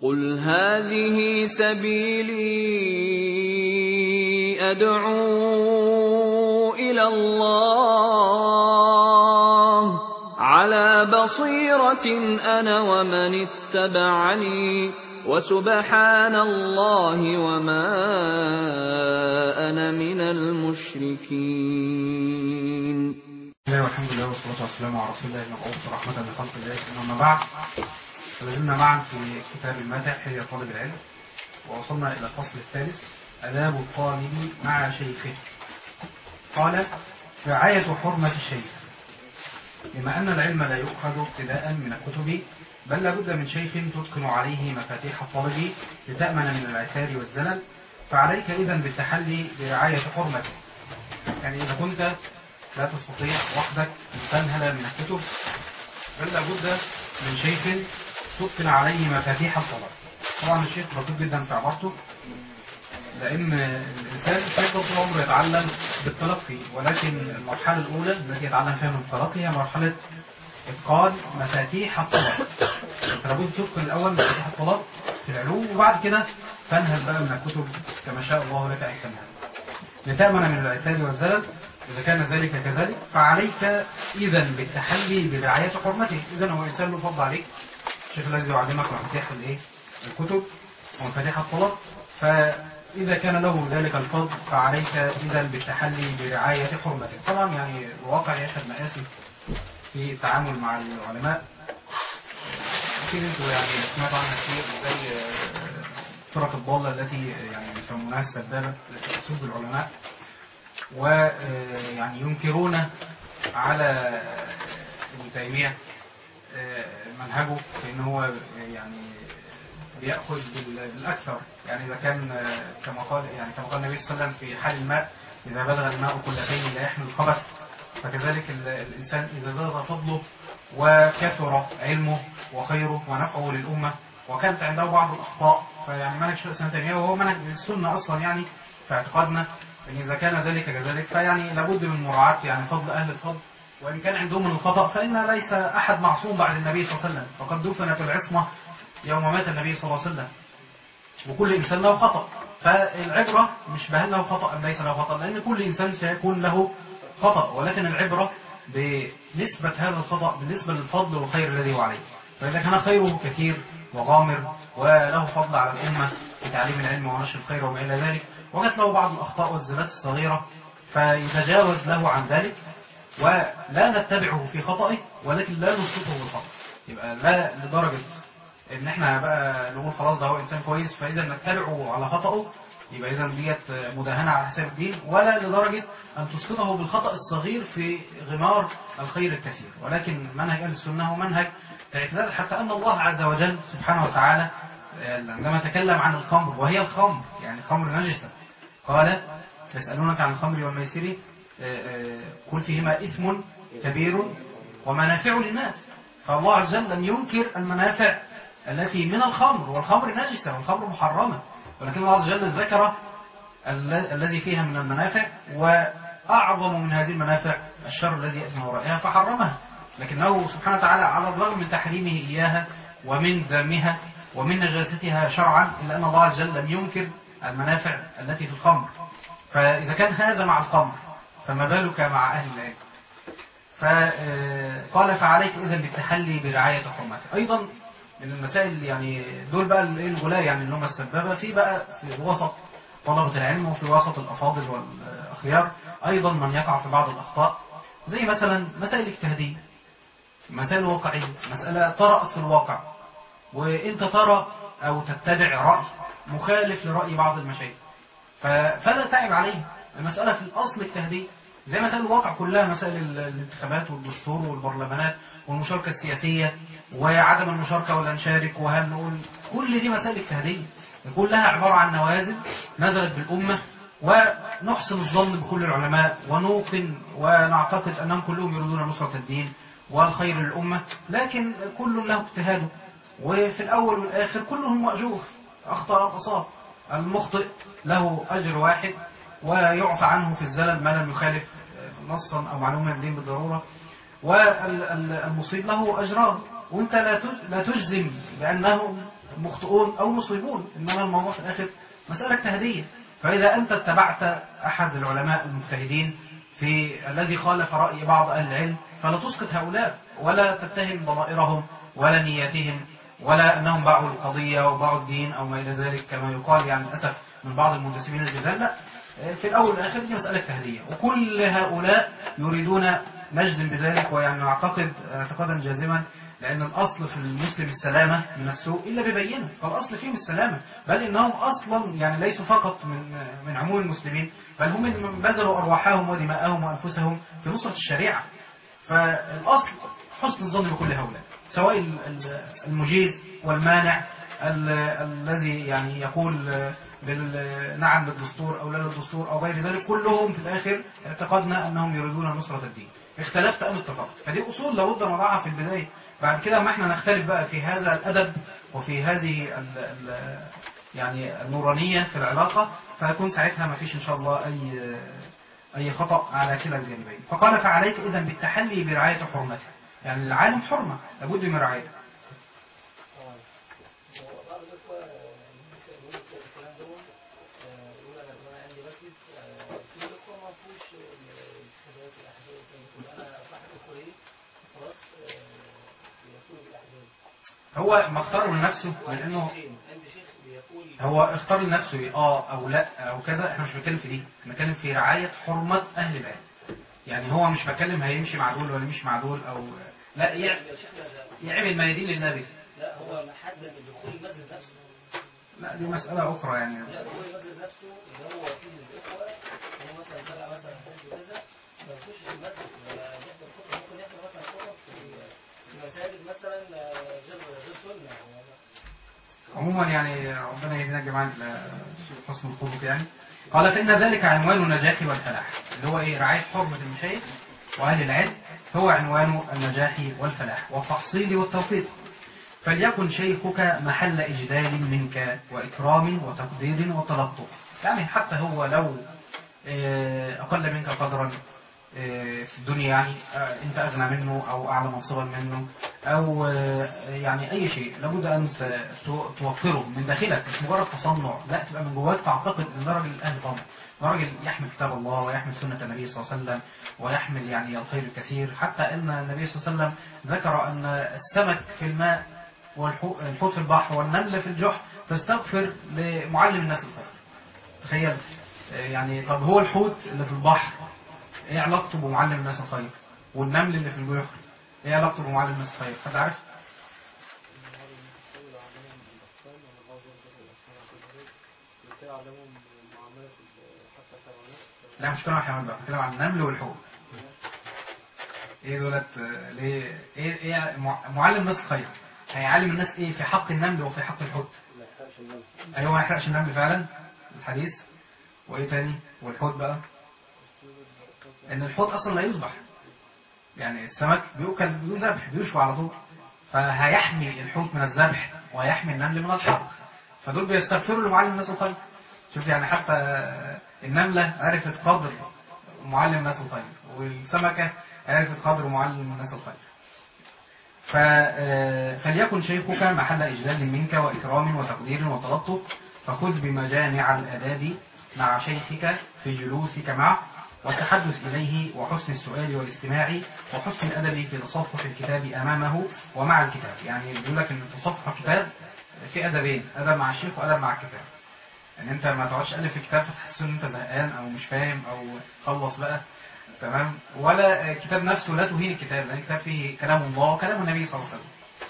قل هذه سبيلي أدعو إلى الله على بصيرة أنا ومن اتبعني وسبحان الله وما أنا من المشركين والحمد لله والصلاة والسلام على رسول الله المبعوث رحمة لخلق الله أما بعد فلازلنا معا في كتاب المدح هي طالب العلم ووصلنا إلى الفصل الثالث آداب الطالب مع شيخه قال رعاية حرمة الشيخ بما أن العلم لا يؤخذ ابتداء من الكتب بل لابد من شيخ تتقن عليه مفاتيح الطلب لتأمن من العثار والزلل فعليك إذا بالتحلي برعاية حرمته يعني إذا كنت لا تستطيع وحدك أن تنهل من الكتب بل لابد من شيخ تتقن عليه مفاتيح الطلب طبعا الشيخ لطيف جدا في عبارته لأن الإنسان يفضل طول عمره يتعلم بالتلقي ولكن المرحلة الأولى التي يتعلم فيها من التلقي هي مرحلة إتقان مفاتيح الطلب أنت لابد تتقن الأول مفاتيح الطلب في العلوم وبعد كده تنهل بقى من الكتب كما شاء الله لك أن تنهل لتأمن من العثار والزلل إذا كان ذلك كذلك فعليك إذا بالتحلي برعاية حرمته إذا هو إنسان له فضل عليك الشيخ الذي يعلمك مفاتيح الإيه الكتب ومفاتيح الطلب فإذا كان له ذلك الفضل فعليك إذا بالتحلي برعاية حرمته طبعا يعني الواقع يشهد مآسي في التعامل مع العلماء أكيد أنتوا يعني سمعتوا عنها كتير زي الفرق الضالة التي يعني يسمونها السبابة التي تسب العلماء ويعني ينكرون على ابن تيمية منهجه في ان هو يعني بيأخذ بالأكثر يعني إذا كان كما قال يعني كما قال النبي صلى الله عليه وسلم في حال الماء إذا بلغ الماء كلتين لا يحمل الخبث فكذلك الإنسان إذا زاد فضله وكثر علمه وخيره ونفعه للأمة وكانت عنده بعض الأخطاء فيعني منهج شيخ الإسلام تيمية وهو منهج السنة أصلا يعني في اعتقادنا أن إذا كان ذلك كذلك فيعني لابد من مراعاة يعني فضل أهل الفضل وإن كان عندهم من الخطأ فإن ليس أحد معصوم بعد النبي صلى الله عليه وسلم فقد دفنت العصمة يوم مات النبي صلى الله عليه وسلم وكل إنسان له خطأ فالعبرة مش بهل له خطأ أم ليس له خطأ لأن كل إنسان سيكون له خطأ ولكن العبرة بنسبة هذا الخطأ بالنسبة للفضل والخير الذي هو عليه فإذا كان خيره كثير وغامر وله فضل على الأمة في تعليم العلم ونشر الخير وما إلى ذلك وجدت له بعض الأخطاء والزلات الصغيرة فيتجاوز له عن ذلك ولا نتبعه في خطئه ولكن لا نسقطه بالخطأ يبقى لا لدرجة ان احنا بقى نقول خلاص ده هو انسان كويس فاذا نتبعه على خطأه يبقى اذا ديت مداهنة على حساب الدين ولا لدرجة ان تسقطه بالخطأ الصغير في غمار الخير الكثير ولكن منهج اهل السنة هو منهج الاعتدال حتى ان الله عز وجل سبحانه وتعالى عندما تكلم عن الخمر وهي الخمر يعني خمر نجسة قال يسألونك عن الخمر والميسر قل فيهما إثم كبير ومنافع للناس فالله عز وجل لم ينكر المنافع التي من الخمر والخمر نجسة والخمر محرمة ولكن الله عز وجل ذكر الذي فيها من المنافع وأعظم من هذه المنافع الشر الذي يأتي من ورائها فحرمها لكنه سبحانه وتعالى على الرغم من تحريمه إياها ومن ذمها ومن نجاستها شرعا إلا أن الله عز وجل لم ينكر المنافع التي في الخمر فإذا كان هذا مع الخمر فما بالك مع أهل العلم فقال فعليك إذا بالتحلي برعاية حرمته أيضا من المسائل يعني دول بقى الغلاة يعني اللي هم السبابة في بقى في وسط طلبة العلم وفي وسط الأفاضل والأخيار أيضا من يقع في بعض الأخطاء زي مثلا مسائل اجتهادية مسائل واقعية مسألة طرأت في الواقع وانت ترى أو تتبع رأي مخالف لرأي بعض المشايخ فلا تعب عليه المسألة في الأصل اجتهادية زي مسائل الواقع كلها مسائل الانتخابات والدستور والبرلمانات والمشاركة السياسية وعدم المشاركة ولا نشارك وهل نقول كل دي مسائل اجتهادية كلها عبارة عن نوازل نزلت بالأمة ونحسن الظن بكل العلماء ونوقن ونعتقد أنهم كلهم يريدون نصرة الدين والخير للأمة لكن كل له اجتهاده وفي الأول والآخر كلهم مأجور أخطأ أو أصاب المخطئ له أجر واحد ويعطى عنه في الزلل ما لم يخالف نصا أو معلومة الدين بالضرورة والمصيب له أجران وانت لا لا تجزم بأنه مخطئون أو مصيبون إنما الموضوع في الآخر مسألة اجتهادية فإذا أنت اتبعت أحد العلماء المجتهدين في الذي خالف رأي بعض أهل العلم فلا تسقط هؤلاء ولا تتهم ضمائرهم ولا نياتهم ولا أنهم باعوا القضية وباعوا الدين أو ما إلى ذلك كما يقال يعني للأسف من بعض المنتسبين الجزال لا في الأول والآخر دي مسألة اجتهادية وكل هؤلاء يريدون نجزم بذلك ويعني نعتقد اعتقادا جازما لأن الأصل في المسلم السلامة من السوء إلا ببينه فالأصل فيهم السلامة بل إنهم أصلا يعني ليسوا فقط من من عموم المسلمين بل هم من بذلوا أرواحهم ودماءهم وأنفسهم في نصرة الشريعة فالأصل حسن الظن بكل هؤلاء سواء ال- ال- المجيز والمانع ال- الذي يعني يقول لل- نعم للدستور أو لا للدستور أو غير ذلك كلهم في الآخر اعتقدنا أنهم يريدون نصرة الدين اختلفت أم اتفقت فدي أصول لابد نضعها في البداية بعد كده ما احنا نختلف بقى في هذا الأدب وفي هذه ال ال يعني النورانية في العلاقة فيكون ساعتها ما فيش إن شاء الله أي أي خطأ على كلا الجانبين فقال فعليك إذا بالتحلي برعاية حرمته يعني العالم حرمة لابد من رعايته وبعض الإخوة يقولوا الكلام ده يقول أنا أنا عندي مسجد في الإخوة ما فيهوش الحاجات الأحزاب والكلام ده كله. أنا صاحب إخوة إيه خلاص يقول بالأحزاب هو ما اختار لنفسه من انه عندي شيخ بيقول هو اختار لنفسه اه او لا او كذا احنا مش بنتكلم في دي احنا بنتكلم في رعاية حرمة اهل العلم يعني هو مش بتكلم هيمشي مع دول ولا مش مع دول او لا يع- يا شيخنا ده- يعمل ما يدين للنبي لا هو محدد دخول المسجد نفسه لا دي مسألة أخرى يعني لا دخول المسجد نفسه اللي هو فيه الإخوة هو مثلا طلع مثلا حج كذا ما يخشش المسجد ولا يحضر خطبة ممكن يحضر مثلا خطب في في مساجد مثلا آه، غير غير سنة يعني عموما يعني ربنا يهدينا جميعا لحسن الخلق يعني قال فإن ذلك عنوان النجاح والفلاح اللي هو إيه رعاية حرمة المشايخ وأهل العلم هو عنوان النجاح والفلاح والتحصيل والتوفيق فليكن شيخك محل إجلال منك وإكرام وتقدير وتلطف يعني حتى هو لو آه، أقل منك قدرا آه، في الدنيا يعني آه، أنت أغنى منه أو أعلى منصبا منه أو آه، يعني أي شيء لابد أن ت- تو- توفره من داخلك مش مجرد تصنع لا تبقى من جواك تعتقد أن ده راجل أهل طبع ده راجل يحمل كتاب الله ويحمل سنة النبي صلى الله عليه وسلم ويحمل يعني الخير الكثير حتى أن النبي صلى الله عليه وسلم ذكر أن السمك في الماء والحوت في البحر والنملة في الجحر تستغفر لمعلم الناس الخير تخيل آه، يعني طب هو الحوت اللي في البحر ايه علاقته بمعلم الناس الخير والنمل اللي في الجحر ايه علاقته بمعلم الناس الخير حد عارف لا مش بتكلم عن الحيوانات بقى بتكلم عن النمل والحوت ايه دولت آه، ليه ايه ايه مع- معلم الناس الخير هيعلم الناس ايه في حق النمل وفي حق الحوت ايوه ما يحرقش النمل فعلا الحديث وايه تاني والحوت بقى ان الحوت اصلا لا يذبح يعني السمك بيؤكل بدون ذبح بيشوى على طول فهيحمي الحوت من الذبح ويحمي النمل من الحرق فدول بيستغفروا لمعلم الناس الخير شوف يعني حتى النملة عرفت قدر معلم الناس الخير والسمكة عرفت قدر معلم الناس الخير ف- آه، فليكن شيخك محل إجلال منك وإكرام وتقدير وتلطف فخذ بمجامع الأداب مع شيخك في جلوسك معه والتحدث إليه وحسن السؤال والاستماع وحسن الأدب في تصفح الكتاب أمامه ومع الكتاب يعني بيقول لك إن تصفح الكتاب في أدبين أدب مع الشيخ وأدب مع الكتاب ان انت ما تقعدش الف في كتاب فتحس ان انت زهقان او مش فاهم او خلص بقى تمام ولا الكتاب نفسه لا تهين الكتاب لان الكتاب فيه كلام الله وكلام النبي صلى الله عليه وسلم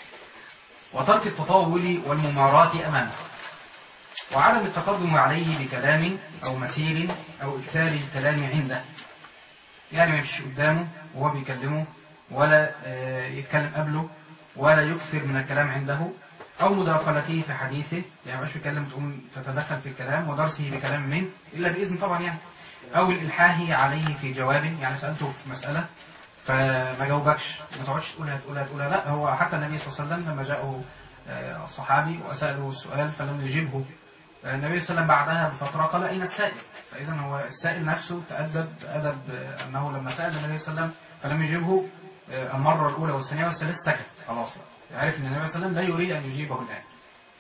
وترك التطاول والممارات امامه وعدم التقدم عليه بكلام او مسير او اكثار الكلام عنده يعني ما يمشيش قدامه وهو بيكلمه ولا آه، يتكلم قبله ولا يكثر من الكلام عنده أو مداخلته في حديثه يعني مش بيتكلم تقوم تتدخل في الكلام ودرسه بكلام منه إلا بإذن طبعا يعني أو الإلحاح عليه في جواب يعني سألته في مسألة فما جاوبكش ما تقعدش تقولها تقولها تقولها لا هو حتى النبي صلى الله عليه وسلم لما جاءه آه، الصحابي وسأله السؤال فلم يجبه آه، النبي صلى الله عليه وسلم بعدها بفترة قال أين السائل فإذا هو السائل نفسه تأدب أدب آه، أنه لما سأل النبي صلى الله عليه وسلم فلم يجبه آه، المرة الأولى والثانية والثالثة سكت خلاص بقى. عرف أن النبي صلى الله عليه وسلم لا يريد أن يجيبه الآن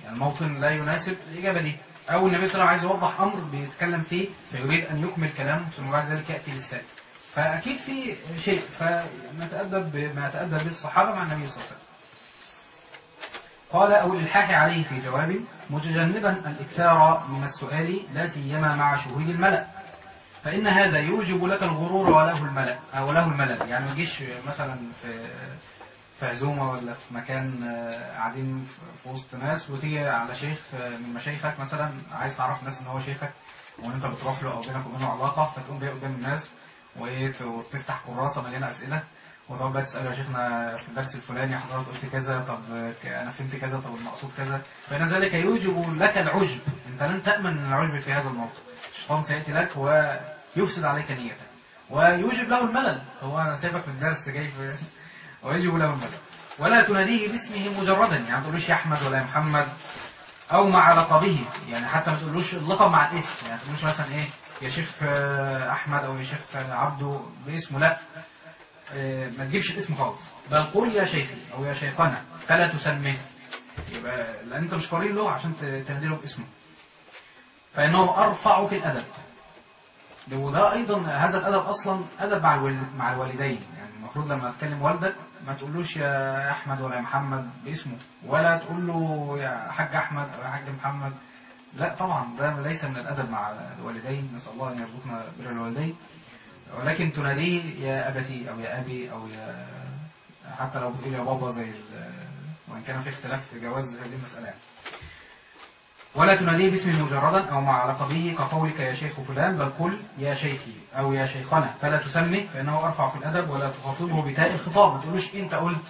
يعني الموطن لا يناسب الإجابة دي أو النبي صلى الله عليه وسلم عايز يوضح أمر بيتكلم فيه فيريد أن يكمل كلامه ثم بعد ذلك يأتي للسائل فأكيد في شيء فنتأدب بما تأدب به الصحابة مع النبي صلى الله عليه وسلم قال أو الإلحاح عليه في جواب متجنبا الإكثار من السؤال لا سيما مع شهود الملأ فإن هذا يوجب لك الغرور وله الملل وله الملل يعني ما تجيش مثلا في في عزومة ولا في مكان آه، قاعدين في وسط ناس وتيجي على شيخ آه، من مشايخك مثلا عايز تعرف الناس ان هو شيخك وان انت بتروح له او بينك وبينه علاقة فتقوم جاي قدام الناس وايه وتفتح كراسة مليانة أسئلة وتقعد بقى تسأله يا شيخنا في الدرس الفلاني حضرتك قلت كذا طب ك- انا فهمت كذا طب المقصود كذا فإن ذلك يوجب لك العجب انت لن تأمن من العجب في هذا الموضوع الشيطان سيأتي لك ويفسد عليك نيتك ويوجب له الملل هو انا سايبك في الدرس جاي في ويجب له الملل ولا تناديه باسمه مجردا يعني ما تقولوش يا احمد ولا يا محمد او مع لقبه يعني حتى ما تقولوش اللقب مع الاسم يعني ما تقولوش مثلا ايه يا شيخ آه، احمد او يا شيخ آه، عبده باسمه لا آه، ما تجيبش الاسم خالص بل قول يا شيخي او يا شيخنا فلا تسميه يبقى لان انت مش قرين له عشان ت- تناديله باسمه فانه ارفع في الادب وده ايضا هذا الادب اصلا ادب مع الوال- مع الوالدين يعني المفروض لما تكلم والدك ما تقولوش يا احمد ولا يا محمد باسمه ولا تقول له يا حاج احمد او يا حاج محمد لا طبعا ده ليس من الادب مع الوالدين نسال الله ان يرزقنا بر الوالدين ولكن تناديه يا ابتي او يا ابي او يا حتى لو بتقول يا بابا زي ال- وان كان في اختلاف في جواز هذه المساله يعني. ولا تناديه باسم مجردا أو مع لقبه كقولك يا شيخ فلان بل قل يا شيخي أو يا شيخنا فلا تسمي فإنه أرفع في الأدب ولا تخاطبه بتاء الخطاب ما تقولوش أنت قلت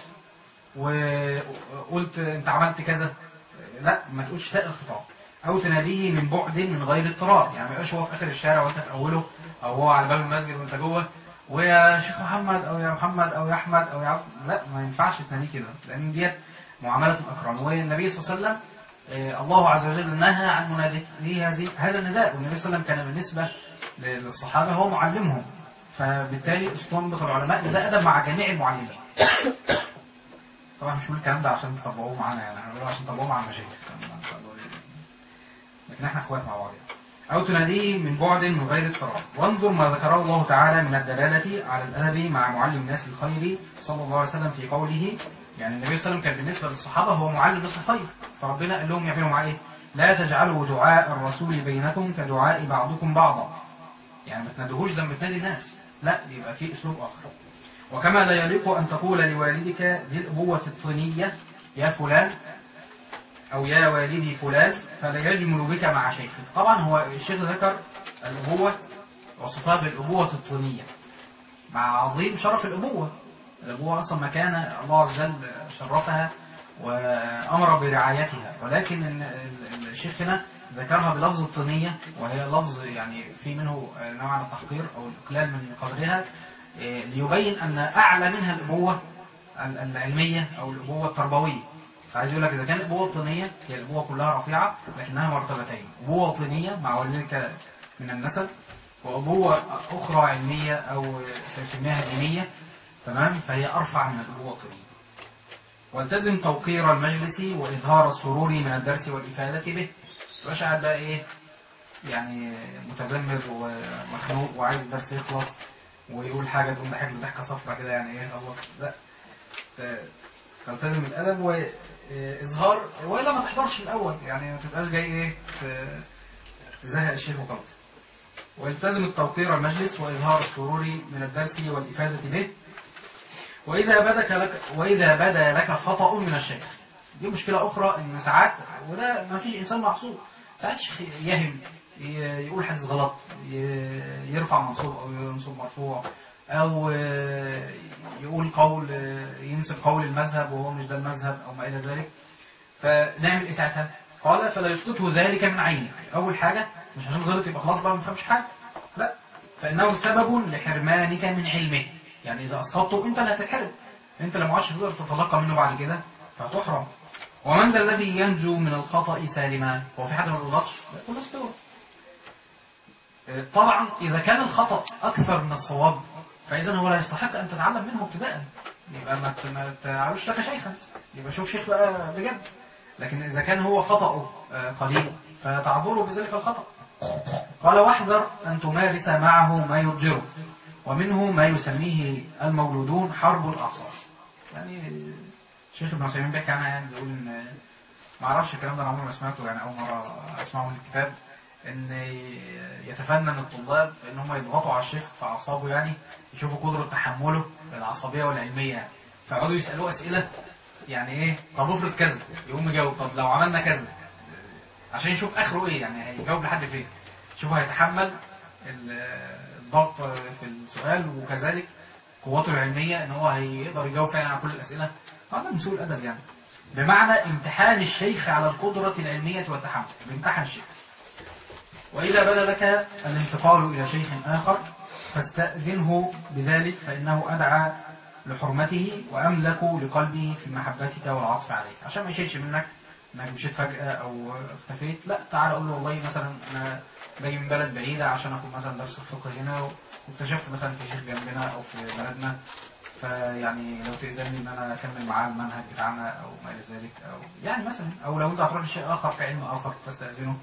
وقلت أنت عملت كذا لا ما تقولش تاء الخطاب أو تناديه من بعد من غير اضطرار يعني ما يبقاش هو في آخر الشارع وأنت في أوله أو هو على باب المسجد وأنت جوه ويا شيخ محمد أو يا محمد أو يا أحمد أو يا عبد لا ما ينفعش تناديه كده لأن ديت معاملة الأكرام والنبي صلى الله عليه وسلم آه، الله عز وجل نهى عن مناديه هذه هذا النداء والنبي صلى الله عليه وسلم كان بالنسبة للصحابة هو معلمهم فبالتالي استنبط العلماء إن ده أدب مع جميع المعلمين طبعا مش بقول الكلام ده عشان تطبقوه معانا يعني احنا بنقوله عشان تطبقوه مع المشايخ لكن احنا اخوات مع بعض يعني. أو تناديه من بعد من غير اضطرار وانظر ما ذكره الله تعالى من الدلالة على الأدب مع معلم الناس الخير صلى الله عليه وسلم في قوله يعني النبي صلى الله عليه وسلم كان بالنسبة للصحابة هو معلم الناس الخير فربنا قال لهم يعملوا معاه ايه لا تجعلوا دعاء الرسول بينكم كدعاء بعضكم بعضا يعني ما تنادوهوش لما بتنادي الناس لا يبقى في اسلوب اخر وكما لا يليق ان تقول لوالدك ذي الابوه الطينيه يا فلان او يا والدي فلان فلا يجمل بك مع شيخك طبعا هو الشيخ ذكر الابوه وصفها بالابوه الطينيه مع عظيم شرف الابوه الابوه اصلا مكانه الله عز وجل شرفها وامر برعايتها ولكن ال- ال- الشيخ هنا ذكرها بلفظ الطينيه وهي لفظ يعني في منه نوع من التحقير او الاقلال من قدرها إيه، ليبين ان اعلى منها الابوه ال- العلميه او الابوه التربويه فعايز يقول لك اذا كان الابوه الطينيه هي الابوه كلها رفيعه لكنها مرتبتين ابوه طينيه مع والدك من النسب وابوه اخرى علميه او سنسميها دينيه تمام فهي ارفع من الابوه الطينيه والتزم توقير المجلس وإظهار السرور من الدرس والإفادة به تبقاش قاعد بقى إيه يعني متذمر ومخنوق وعايز الدرس يخلص ويقول حاجة تقوم ضحك له ضحكة صفرة كده يعني إيه خلص لا ت- تلتزم الأدب وإظهار وإلا ما تحضرش الأول يعني ما تبقاش جاي إيه ت- تزهق الشيخ وخلاص والتزم التوقير المجلس وإظهار السرور من الدرس والإفادة به وإذا بدك لك وإذا بدا لك خطأ من الشيخ دي مشكلة أخرى إن ساعات وده ما فيش إنسان معصوم ساعات شيخ يهم ي- يقول حديث غلط ي- يرفع منصوب أو ينصب مرفوع أو آه، يقول قول آه، ينسب قول المذهب وهو مش ده المذهب أو ما إلى ذلك فنعمل إيه ساعتها؟ قال فلا يسقطه ذلك من عينك أول حاجة مش عشان غلط يبقى خلاص بقى ما فهمش حاجة لا فإنه سبب لحرمانك من علمه يعني إذا أسقطته أنت اللي هتتحرم أنت اللي معادش تقدر تتلقى منه بعد كده فهتحرم ومن ذا الذي ينجو من الخطأ سالما هو في حد ما بيغلطش لا كل الناس بتغلط آه، طبعا إذا كان الخطأ أكثر من الصواب فإذا هو لا يستحق أن تتعلم منه ابتداء يبقى ما ت- ما تعالوش لك شيخا يبقى شوف شيخ بقى بجد لكن إذا كان هو خطأه آه، قليل فتعذره بذلك الخطأ قال واحذر أن تمارس معه ما يضجره ومنه ما يسميه المولودون حرب الأعصاب يعني الشيخ ابن عثيمين بيحكي عنها يعني بيقول ان ما اعرفش الكلام ده انا عمري ما سمعته يعني اول مره اسمعه من الكتاب ان يتفنن الطلاب ان هم يضغطوا على الشيخ في اعصابه يعني يشوفوا قدره تحمله العصبيه والعلميه يعني فيقعدوا يسالوه اسئله يعني ايه طب افرض كذا يقوم يجاوب طب لو عملنا كذا عشان يشوف اخره ايه يعني هيجاوب لحد فين شوفوا هيتحمل ال- الضغط في السؤال وكذلك قوته العلمية ان هو هيقدر يجاوب فعلا على كل الاسئلة هذا من سوء الادب يعني بمعنى امتحان الشيخ على القدرة العلمية والتحمل بامتحان الشيخ وإذا بدا لك الانتقال إلى شيخ آخر فاستأذنه بذلك فإنه أدعى لحرمته وأملك لقلبه في محبتك والعطف عليه عشان ما يشيلش منك انك مشيت فجأة او اختفيت لا تعال اقول له والله مثلا انا باجي من بلد بعيدة عشان اخد مثلا درس الفقه هنا واكتشفت مثلا في شيخ جنبنا او في بلدنا فيعني لو تأذني ان انا اكمل معاه المنهج بتاعنا او ما الى ذلك او يعني مثلا او لو انت هتروح لشيء اخر في علم اخر تستأذنه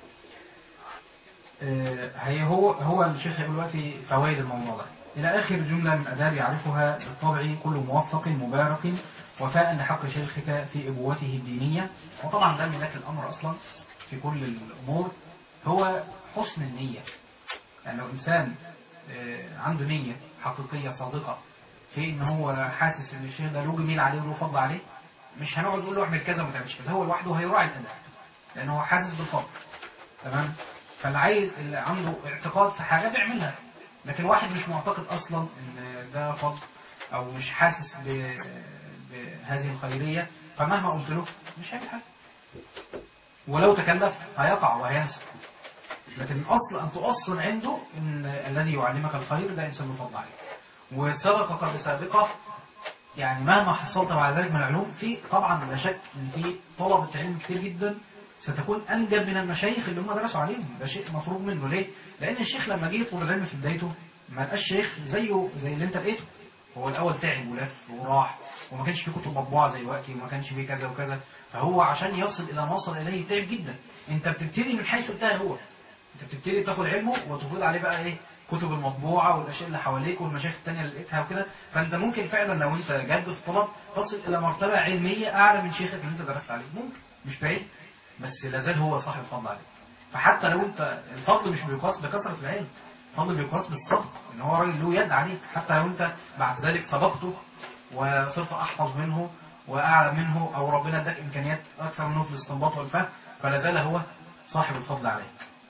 آه، هي هو هو الشيخ هيقول دلوقتي فوائد الموضوع ده إلى آخر جملة من أداب يعرفها بالطبع كل موفق مبارك وفاء لحق شيخك في أبوته الدينية وطبعا ده ملاك الأمر أصلا في كل الأمور هو حسن النية يعني لو إنسان آه، عنده نية حقيقية صادقة في إن هو حاسس إن الشيخ ده له جميل عليه وله فضل عليه مش هنقعد نقول له اعمل كذا وما تعملش كذا هو لوحده هيراعي الأدب لأن هو حاسس بالفضل تمام فاللي عايز اللي عنده اعتقاد في حاجة بيعملها لكن واحد مش معتقد اصلا ان ده فضل او مش حاسس ب... بهذه الخيرية فمهما قلت له مش هيعمل حاجة ولو تكلف هيقع وهينسى لكن الاصل ان تؤصل عنده ان الذي يعلمك الخير ده انسان له فضل عليك وسبق قبل سابقة يعني مهما حصلت بعد ذلك من العلوم في طبعا لا شك ان في طلبة علم كتير جدا ستكون انجب من المشايخ اللي هم درسوا عليهم ده شيء مفروغ منه ليه؟ لان الشيخ لما جه يطلب العلم في بدايته ما لقاش شيخ زيه زي اللي انت لقيته هو الاول تعب ولف وراح وما كانش فيه كتب مطبوعه زي دلوقتي وما كانش فيه كذا وكذا فهو عشان يصل الى ما وصل اليه تعب جدا انت بتبتدي من حيث انتهى هو انت بتبتدي تاخد علمه وتفرض عليه بقى ايه كتب المطبوعه والاشياء اللي حواليك والمشايخ الثانيه اللي لقيتها وكده فانت ممكن فعلا لو انت جاد في الطلب تصل الى مرتبه علميه اعلى من شيخك اللي انت درست عليه ممكن مش بعيد بس لازال هو صاحب الفضل عليك فحتى لو انت الفضل مش بيقاس بكثره العلم الفضل بيقاس بالصبر ان هو راجل له يد عليك حتى لو انت بعد ذلك سبقته وصرت احفظ منه واعلم منه او ربنا اداك امكانيات اكثر منه في الاستنباط والفهم فلا زال هو صاحب الفضل عليك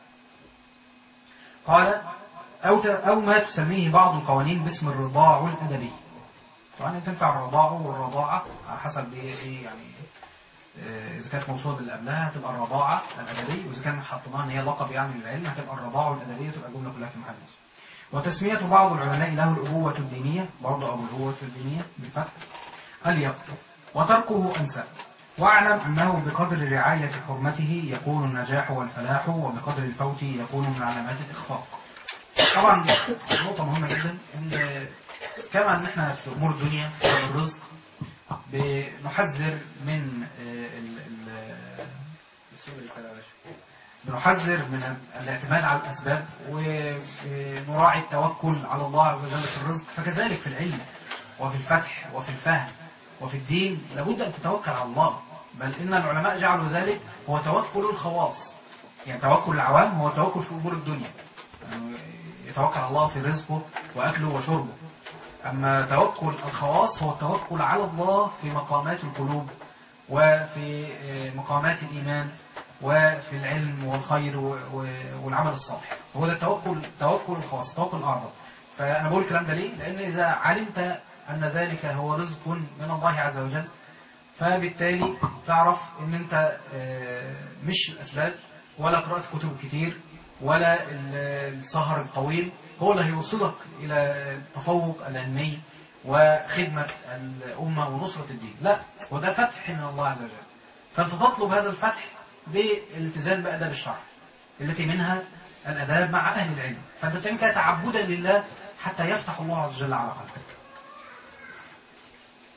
قال أو ت- أو ما تسميه بعض القوانين باسم الرضاع الأدبي طبعا تنفع الرضاع والرضاعة على حسب دي ايه يعني آه، إذا كانت موصولة باللي قبلها هتبقى الرضاعة الأدبي وإذا كان حطيناها إن هي لقب يعني للعلم هتبقى الرضاعة الأدبية تبقى الجملة كلها في محل نصب وتسمية بعض العلماء له الأبوة الدينية برضه أبو الأبوة الدينية بالفتح اليقظ وتركه أنسى واعلم أنه بقدر رعاية حرمته يكون النجاح والفلاح وبقدر الفوت يكون من علامات الإخفاق طبعا نقطة مهمة جدا ان كما ان احنا في امور الدنيا والرزق بنحذر من آه، ال ال السوري كده يا باشا. بنحذر من الاعتماد على الاسباب ونراعي التوكل على الله عز وجل في الرزق فكذلك في العلم وفي الفتح وفي الفهم وفي الدين لابد ان تتوكل على الله بل ان العلماء جعلوا ذلك هو توكل الخواص يعني توكل العوام هو توكل في امور الدنيا يعني يتوكل على الله في رزقه وأكله وشربه أما توكل الخواص هو التوكل على الله في مقامات القلوب وفي آه، مقامات الإيمان وفي العلم والخير و- و- والعمل الصالح هو ده التوكل توكل الخواص توكل الأعظم فأنا بقول الكلام ده ليه؟ لأن إذا علمت أن ذلك هو رزق من الله عز وجل فبالتالي تعرف ان انت آه، مش الاسباب ولا قراءة كتب كتير ولا ال- السهر الطويل هو اللي هيوصلك الى التفوق العلمي وخدمة الأمة ونصرة الدين لا هو ده فتح من الله عز وجل فأنت تطلب هذا الفتح بالالتزام بأداب الشرع التي منها الأداب مع أهل العلم فأنت تعمل تعبدا لله حتى يفتح الله عز وجل على قلبك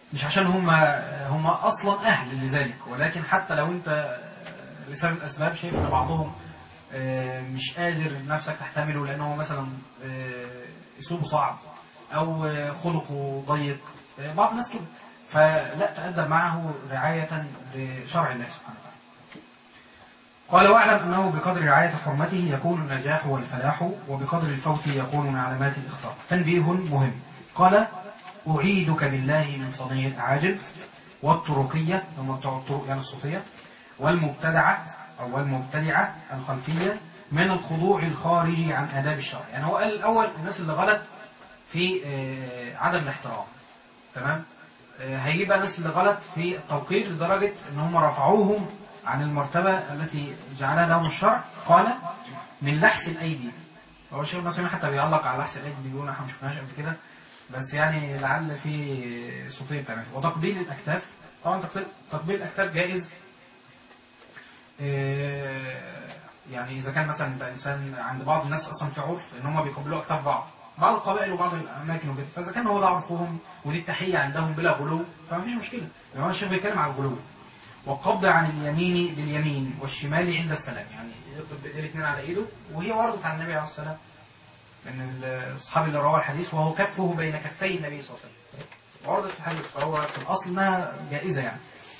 مش عشان هم هم اصلا اهل لذلك ولكن حتى لو انت لسبب الاسباب شايف ان بعضهم آه، مش قادر نفسك تحتمله لانه مثلا آه، اسلوبه صعب او آه، خلقه ضيق آه، بعض الناس كده فلا تأدب معه رعاية لشرع الله سبحانه وتعالى قال واعلم أنه بقدر رعاية حرمته يكون النجاح والفلاح وبقدر الفوت يكون من علامات الإخطاء تنبيه مهم قال أعيدك بالله من صنيع الأعاجم والطرقية هم بتوع الطرق يعني الصوفية والمبتدعة أو المبتدعة الخلفية من الخضوع الخارجي عن آداب الشرع يعني هو قال الأول الناس اللي غلط في آه، عدم الاحترام تمام آه، هيجيب بقى الناس اللي غلط في التوقير لدرجة ان هم رفعوهم عن المرتبة التي جعلها لهم الشرع قال من لحس الايدي هو الشيخ المسلمين حتى بيعلق على لحس الايدي بيقول احنا ما شفناهاش قبل كده بس يعني لعل في صوفيه بتعمل وتقبيل الاكتاف طبعا تقبيل- تقبيل الاكتاف جائز آه، يعني اذا كان مثلا انت انسان عند بعض الناس اصلا في عرف ان هم بيقبلوا اكتاف بعض بعض القبائل وبعض الاماكن وكده فاذا كان هو ده عرفهم ودي التحيه عندهم بلا غلو فما فيش مشكله يعني هو الشيخ بيتكلم عن الغلو والقبض عن اليمين باليمين والشمال عند السلام يعني يقبض بايديه الاثنين على ايده وهي وردت عن النبي عليه الصلاه والسلام من الصحابي اللي روى الحديث وهو كفه بين كفي النبي صلى الله عليه وسلم وردت في الحديث فهو في الاصل انها جائزه يعني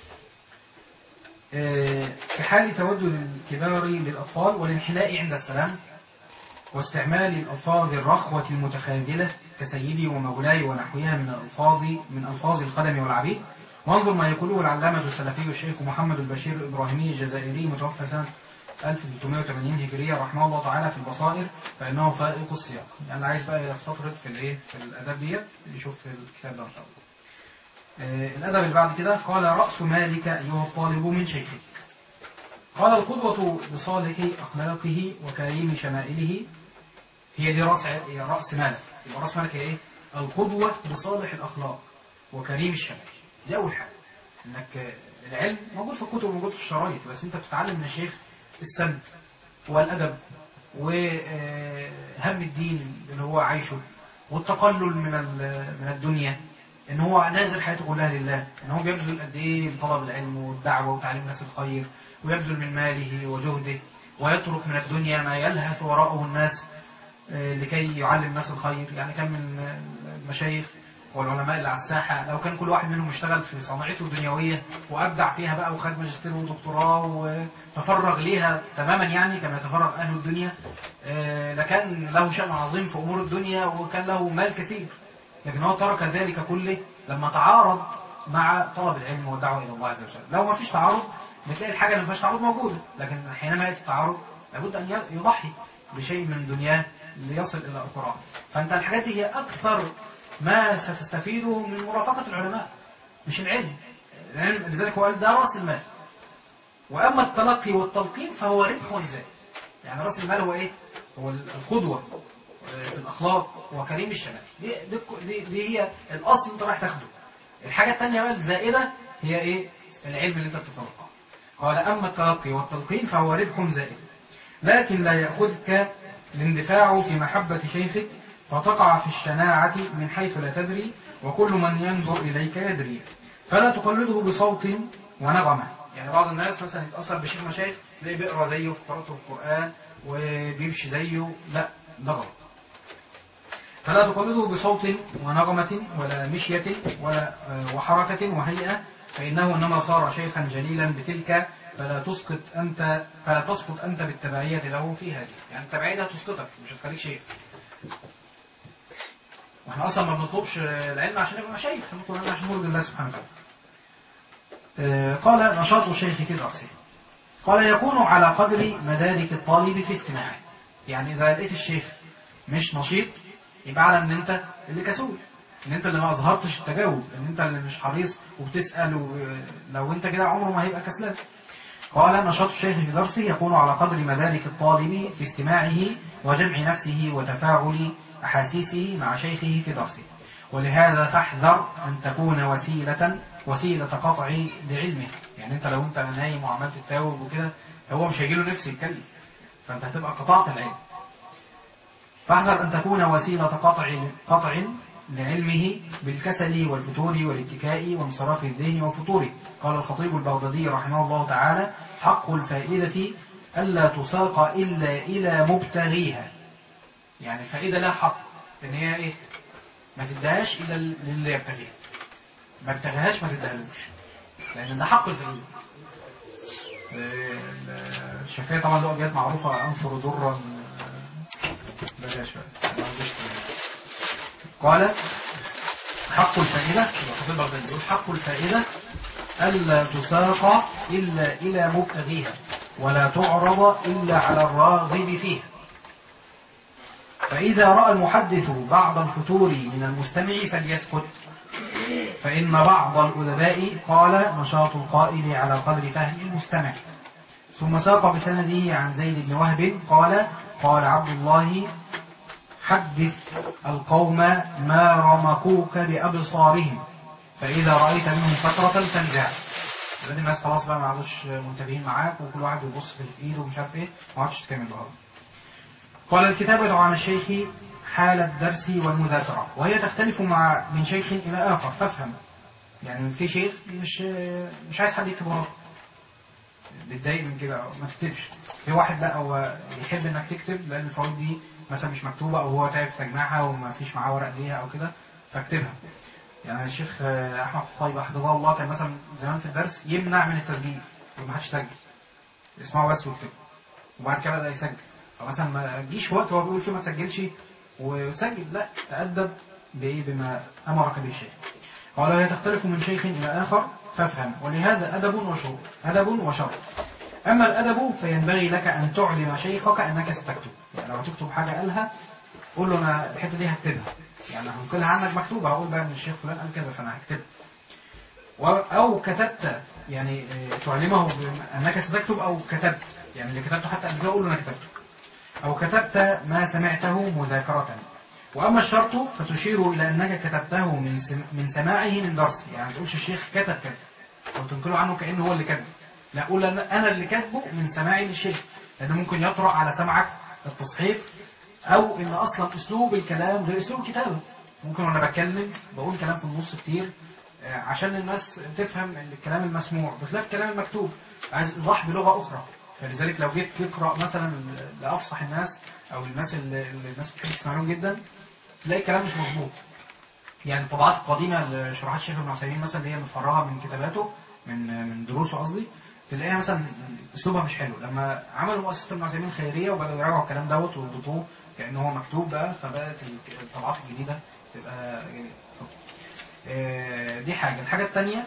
آه، في حال تودد الكبار للأطفال والانحناء عند السلام واستعمال الألفاظ الرخوة المتخاذلة كسيدي ومولاي ونحوها من الألفاظ من ألفاظ الخدم والعبيد وانظر ما يقوله العلامة السلفي الشيخ محمد البشير الإبراهيمي الجزائري متوفى سنة 1380 هجرية رحمه الله تعالى في البصائر فإنه فائق السياق يعني عايز بقى يستطرد في الإيه في الآداب ديت يشوف في الكتاب ده إن شاء الله آه، الأدب اللي بعد كده قال رأس مالك أيها الطالب من شيخك قال القدوة بصالح أخلاقه وكريم شمائله هي دي رأس هي رأس مالك يبقى رأس مالك هي إيه؟ القدوة بصالح الأخلاق وكريم الشمائل دي أول حاجة إنك آه، العلم موجود في الكتب وموجود في الشرايط بس أنت بتتعلم من الشيخ السمت والأدب وهم الدين اللي هو عايشه والتقلل من ال- من الدنيا ان هو نازل حياته كلها لله ان هو بيبذل قد ايه لطلب العلم والدعوه وتعليم الناس الخير ويبذل من ماله وجهده ويترك من الدنيا ما يلهث وراءه الناس آه، لكي يعلم الناس الخير يعني كان من آه، المشايخ والعلماء اللي على الساحة لو كان كل واحد منهم اشتغل في صناعته الدنيوية وأبدع فيها بقى وخد ماجستير ودكتوراه وتفرغ ليها تماما يعني كما يتفرغ أهل الدنيا آه، لكان له شأن عظيم في أمور الدنيا وكان له مال كثير لكن هو ترك ذلك كله لما تعارض مع طلب العلم والدعوة إلى الله عز وجل لو ما فيش تعارض بتلاقي الحاجة اللي ما فيهاش تعارض موجودة لكن حينما يأتي التعارض لابد أن يضحي بشيء من دنياه ليصل إلى أخرى فأنت الحاجات دي هي أكثر ما ستستفيده من مرافقة العلماء مش العلم العلم لذلك هو قال ده رأس المال وأما التلقي والتلقين فهو ربح وزاد يعني رأس المال هو إيه؟ هو القدوة في الأخلاق وكريم الشمال دي, دي, دي, دي هي الأصل أنت رايح تاخده الحاجة الثانية بقى الزائدة هي إيه؟ العلم اللي أنت بتتلقاه قال أما التلقي والتلقين فهو ربح زائد لكن لا يأخذك الاندفاع في محبة شيخك فتقع في الشناعة من حيث لا تدري وكل من ينظر إليك يدري فلا تقلده بصوت ونغمة يعني بعض الناس مثلا يتأثر بشيخ مشايخ تلاقيه بيقرأ زيه في قراءته القرآن وبيمشي زيه لا ده غلط فلا تقلده بصوت ونغمة ولا مشية ولا آه، وحركة وهيئة فإنه إنما صار شيخا جليلا بتلك فلا تسقط أنت فلا تسقط أنت بالتبعية له في هذه يعني التبعية دي هتسقطك مش هتخليك شيخ واحنا اصلا ما بنطلبش العلم عشان نبقى مشايخ بنطلب العلم عشان نرضي الله سبحانه وتعالى آه، قال نشاط الشيخ في درسه قال يكون على قدر مدارك الطالب في استماعه يعني اذا لقيت الشيخ مش نشيط يبقى على ان انت اللي كسول ان انت اللي ما اظهرتش التجاوب ان انت اللي مش حريص وبتسال ولو انت كده عمره ما هيبقى كسلان قال نشاط الشيخ في درسه يكون على قدر مدارك الطالب في استماعه وجمع نفسه وتفاعل أحاسيسه مع شيخه في درسه ولهذا فاحذر أن تكون وسيلة وسيلة قطع لعلمه يعني أنت لو أنت نايم وعملت تتاوب وكده هو مش هيجيله نفس يتكلم فأنت هتبقى قطعت العلم فاحذر أن تكون وسيلة قطع قطع لعلمه بالكسل والفتور والاتكاء وانصراف الذهن وفطوره قال الخطيب البغدادي رحمه الله تعالى حق الفائدة ألا تساق إلا إلى مبتغيها يعني الفائدة لها حق إن هي إيه ما تدهاش إلا للي يبتغيها ما ابتغيهاش ما تدهلوش لأن ده حق الفائدة الشافعية طبعا له أبيات معروفة أنفر ضرا بلاش بقى ما عنديش قال حق الفائدة الخطيب البغدادي يقول حق الفائدة ألا تساق إلا إلى مبتغيها ولا تعرض إلا على الراغب فيها فإذا رأى المحدث بعض الفتور من المستمع فليسكت فإن بعض الأدباء قال نشاط القائل على قدر فهم المستمع ثم ساق بسنده عن زيد بن وهب قال قال عبد الله حدث القوم ما رمقوك بأبصارهم فإذا رأيت منهم فترة فانزع لأن الناس خلاص بقى ما عادوش منتبهين معاك وكل واحد بيبص في الإيد ومش عارف إيه ما عادش تكمل بقى قال الكتابة عن الشيخ حال الدرس والمذاكرة وهي تختلف مع من شيخ إلى آخر فافهم يعني في شيخ مش مش عايز حد يكتب وراه بتضايق من كده ما تكتبش في واحد لا هو يحب انك تكتب لان الفوائد دي مثلا مش مكتوبه او هو تعب في تجميعها وما فيش معاه ورق ليها او كده فاكتبها يعني الشيخ احمد طيب حفظه الله كان مثلا زمان في الدرس يمنع من التسجيل ما حدش يسجل اسمعه بس واكتب وبعد كده بدا يسجل فمثلا ما تجيش وقت هو بيقول فيه ما تسجلش وتسجل لا تأدب بإيه بما أمرك به الشيخ قال هي تختلف من شيخ إلى آخر فافهم ولهذا أدب وشرط أدب وشرط أما الأدب فينبغي لك أن تعلم شيخك أنك ستكتب يعني لو تكتب حاجة قالها قول له أنا الحتة دي هكتبها يعني هنقلها عنك مكتوبة هقول بقى أن الشيخ فلان قال كذا فأنا هكتبها أو كتبت يعني تعلمه أنك ستكتب أو كتبت يعني اللي كتبته حتى قبل كده قول له أنا كتبته أو كتبت ما سمعته مذاكرة وأما الشرط فتشير إلى أنك كتبته من من سماعه من درسه يعني ما تقولش الشيخ كتب كذا أو تنقله عنه كأنه هو اللي كتب لا قول أنا اللي كاتبه من سماعي للشيخ لأنه ممكن يطرأ على سمعك التصحيح أو إن أصلا أسلوب الكلام غير أسلوب الكتابة ممكن وأنا بتكلم بقول كلام في النص كتير عشان الناس تفهم الكلام المسموع بخلاف الكلام المكتوب عايز إيضاح بلغة أخرى فلذلك لو جيت تقرأ مثلا لأفصح الناس أو الناس اللي الناس بتحب تسمع لهم جدا تلاقي الكلام مش مظبوط يعني الطبعات القديمة لشروحات الشيخ ابن عثيمين مثلا اللي هي متفرغة من كتاباته من من دروسه قصدي تلاقيها مثلا اسلوبها مش حلو لما عملوا مؤسسة ابن عثيمين خيرية وبدأوا يراجعوا الكلام دوت ويضبطوه كأنه هو مكتوب بقى فبدأت الطبعات الجديدة تبقى جميلة دي حاجة الحاجة الثانية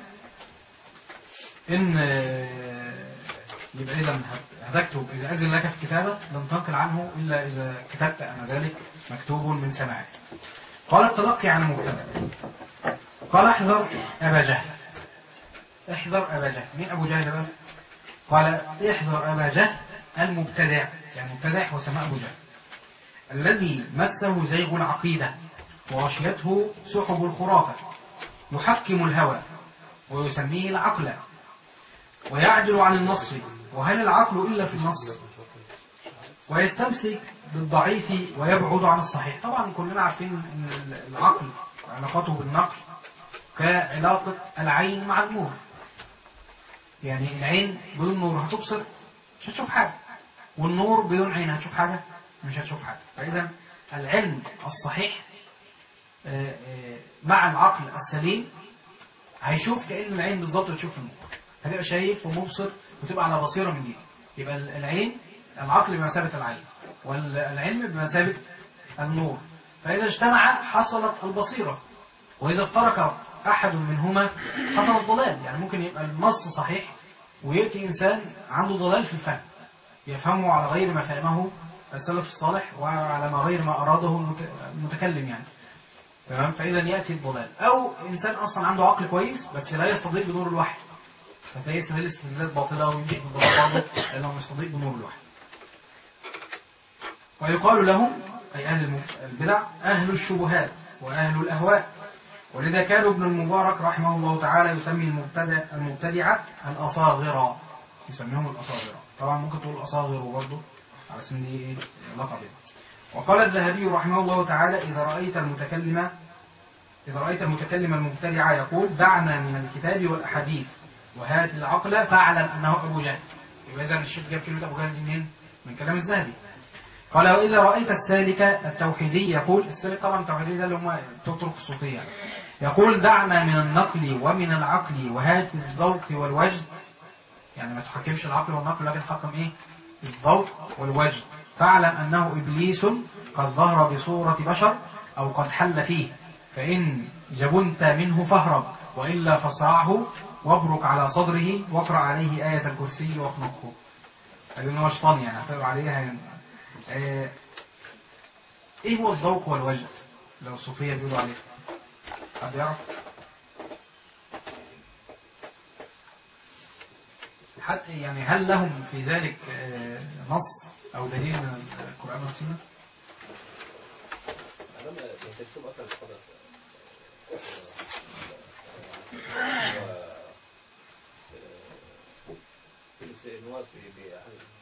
ان يبقى إذا هتكتب إذا أذن لك في الكتابة لن تنقل عنه إلا إذا كتبت أن ذلك مكتوب من سماعه قال التلقي عن المبتدأ قال احذر أبا جهل احذر أبا جهل مين أبو جهل بقى قال احذر أبا جهل المبتدع يعني المبتدع هو سماء أبو جهل الذي مسه زيغ العقيدة وغشيته سحب الخرافة يحكم الهوى ويسميه العقل ويعدل عن النص وهل العقل إلا في النص ويستمسك بالضعيف ويبعد عن الصحيح طبعا كلنا عارفين ان العقل علاقته بالنقل كعلاقة العين مع النور يعني العين بدون نور هتبصر مش هتشوف حاجة والنور بدون عين هتشوف حاجة مش هتشوف حاجة فإذا العلم الصحيح مع العقل السليم هيشوف كأن العين بالظبط بتشوف النور هتبقى شايف ومبصر وتبقى على بصيرة من دي يبقى العين العقل بمثابة العين والعلم بمثابة النور فإذا اجتمع حصلت البصيرة وإذا افترق أحد منهما حصل الضلال يعني ممكن يبقى النص صحيح ويأتي إنسان عنده ضلال في الفهم يفهمه على غير ما فهمه السلف الصالح وعلى ما غير ما أراده المتكلم يعني تمام فإذا يأتي الضلال أو إنسان أصلا عنده عقل كويس بس لا يستضيء بنور الوحي فتلاقيه يستدل استدلالات باطلة ويمشي بالضلال برضه لأنه يستضيء بنور الوحي ويقال لهم أي أهل البدع أهل الشبهات وأهل الأهواء ولذا كان ابن المبارك رحمه الله تعالى يسمي المبتدع المبتدعة الأصاغرة يسميهم الأصاغرة طبعا ممكن تقول أصاغر برضه على سن دي لقب وقال الذهبي رحمه الله تعالى إذا رأيت المتكلم إذا رأيت المتكلم المبتدع يقول دعنا من الكتاب والأحاديث وهات العقل فاعلم أنه أبو جهل يبقى إذا الشيخ جاب كلمة أبو جهل دي منين؟ من كلام الذهبي قال وإذا رأيت السالك التوحيدي يقول السالك طبعا التوحيدي ده اللي هم تطرق الصوفية يقول دعنا من النقل ومن العقل وهات الذوق والوجد يعني ما تحكمش العقل والنقل لكن تحكم ايه الذوق والوجد فاعلم أنه إبليس قد ظهر بصورة بشر أو قد حل فيه فإن جبنت منه فاهرب وإلا فصرعه وابرك على صدره واقرأ عليه آية الكرسي واخنقه قال إن هو شيطان يعني هتقرأ عليها يعني. آه، إيه هو الذوق والوجد لو الصوفية بيقولوا عليه حد يعرف حتى يعني هل لهم في ذلك آه، نص أو دليل من القرآن والسنة؟ أنا ما يمسكتم أصلا القدر هو هو في في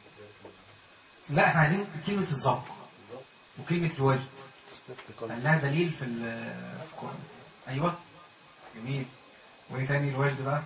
لا احنا عايزين كلمة الذوق وكلمة الوجد هل لها دليل في ال- في القرآن أيوة جميل وإيه تاني الوجد بقى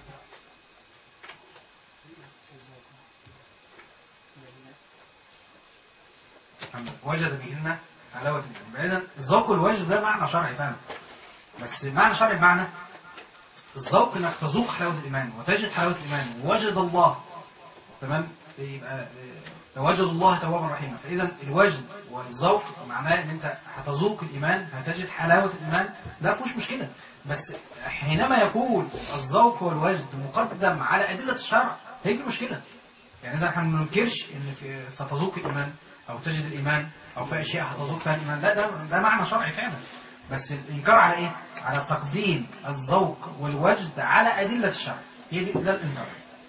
وجد بهن حلاوة الإيمان إذا الذوق والوجد ده معنى شرعي فعلا بس معنى شرعي بمعنى الذوق انك تذوق حلاوة الإيمان وتجد حلاوة الإيمان ووجد الله تمام يبقى آه، وجد الله توابا رحيما فإذا الوجد والذوق معناه ان انت هتذوق الإيمان هتجد حلاوة الإيمان ده مفيش مشكلة بس حينما يكون الذوق والوجد مقدم على أدلة الشرع هي دي المشكلة يعني إذا احنا ما بننكرش ان في ستذوق الإيمان أو تجد الإيمان أو في أشياء هتذوق فيها الإيمان لا ده ده معنى شرعي فعلا بس الإنكار على إيه؟ على تقديم الذوق والوجد على أدلة الشرع هي دي ده الإنكار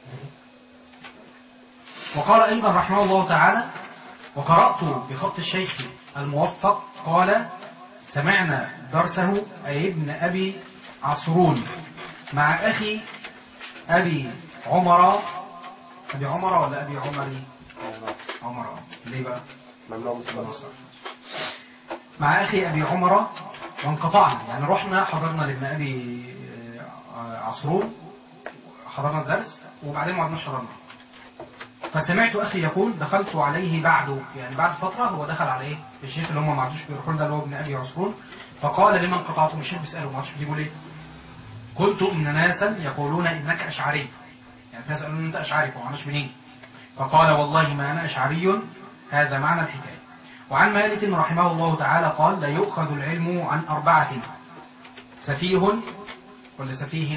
وقال أيضا رحمه الله تعالى وقرأت بخط الشيخ الموفق قال سمعنا درسه أي ابن أبي عصرون مع أخي أبي عمر أبي عمر ولا أبي عمري عمر ليه بقى ممنوع من مع أخي أبي عمر وانقطعنا يعني رحنا حضرنا لابن أبي آه، عصرون حضرنا الدرس وبعدين ما عدناش حضرنا فسمعت أخي يقول دخلت عليه بعده يعني بعد فترة هو دخل على إيه الشيخ اللي هم ما عادوش بيروحوا له ده اللي هو ابن أبي عصرون فقال لمن قطعتم الشيخ بيسأله ما عادش بيقول إيه قلت إن ناسا يقولون إنك أشعري يعني الناس قالوا إن أنت أشعري فما عادش منين فقال والله ما أنا أشعري هذا معنى الحكاية وعن مالك رحمه الله تعالى قال لا يؤخذ العلم عن أربعة سفيه ولا سفيه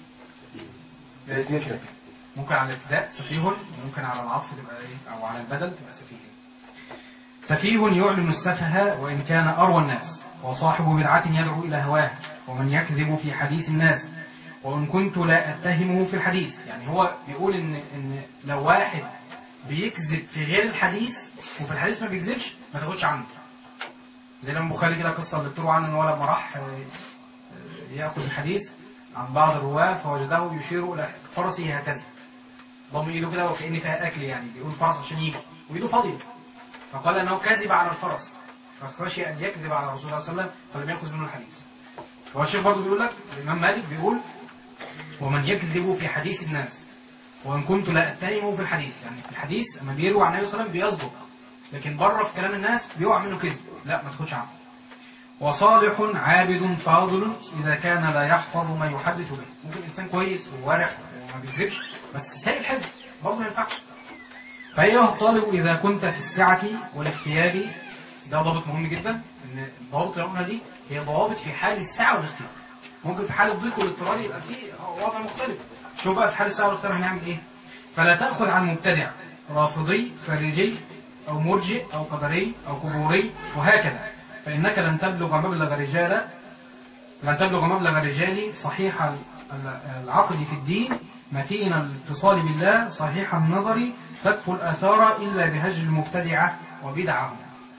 ممكن على الابتداء سفيه وممكن على العطف تبقى ايه او على البدل تبقى سفيه سفيه يعلن السفه وإن كان أروى الناس وصاحب بدعة يدعو إلى هواه ومن يكذب في حديث الناس وإن كنت لا أتهمه في الحديث يعني هو بيقول إن, إن لو واحد بيكذب في غير الحديث وفي الحديث ما بيكذبش ما تاخدش عنه زي لما البخاري كده قصة اللي بتروى عنه إن هو لما راح آه، يأخذ الحديث عن بعض الرواة فوجده يشير إلى فرسه هكذا ضم ايده كده وكأن فيها أكل يعني بيقول فرس عشان يجي وإيده فاضية فقال أنه كذب على الفرس فخشي أن يكذب على الرسول صلى الله عليه وسلم فلم يأخذ منه الحديث هو الشيخ برضه بيقول لك الإمام مالك بيقول ومن يكذب في حديث الناس وإن كنت لا أتهمه في الحديث يعني في الحديث لما بيروي عن النبي صلى الله عليه وسلم بيصدق لكن بره في كلام الناس بيقع منه كذب لا ما تاخدش عنه وصالح عابد فاضل إذا كان لا يحفظ ما يحدث به ممكن إنسان كويس وورع وما بيكذبش بس سيء الحفظ برضه ما ينفعش فأيها الطالب إذا كنت في السعة والاختيار ده ضابط مهم جدا إن الضوابط اللي قلنا دي هي ضوابط في حال السعة والاختيار ممكن في حال الضيق والاضطرار يبقى في وضع مختلف شوف بقى في حال السعة والاختيار هنعمل إيه فلا تأخذ عن مبتدع رافضي خارجي أو مرجئ أو قدري أو قبوري وهكذا فإنك لن تبلغ مبلغ الرجال لن تبلغ مبلغ الرجال صحيح ال- ال- العقد في الدين متين الاتصال بالله صحيح النظر تكفو الآثار إلا بهجر المبتدعة وبدعهم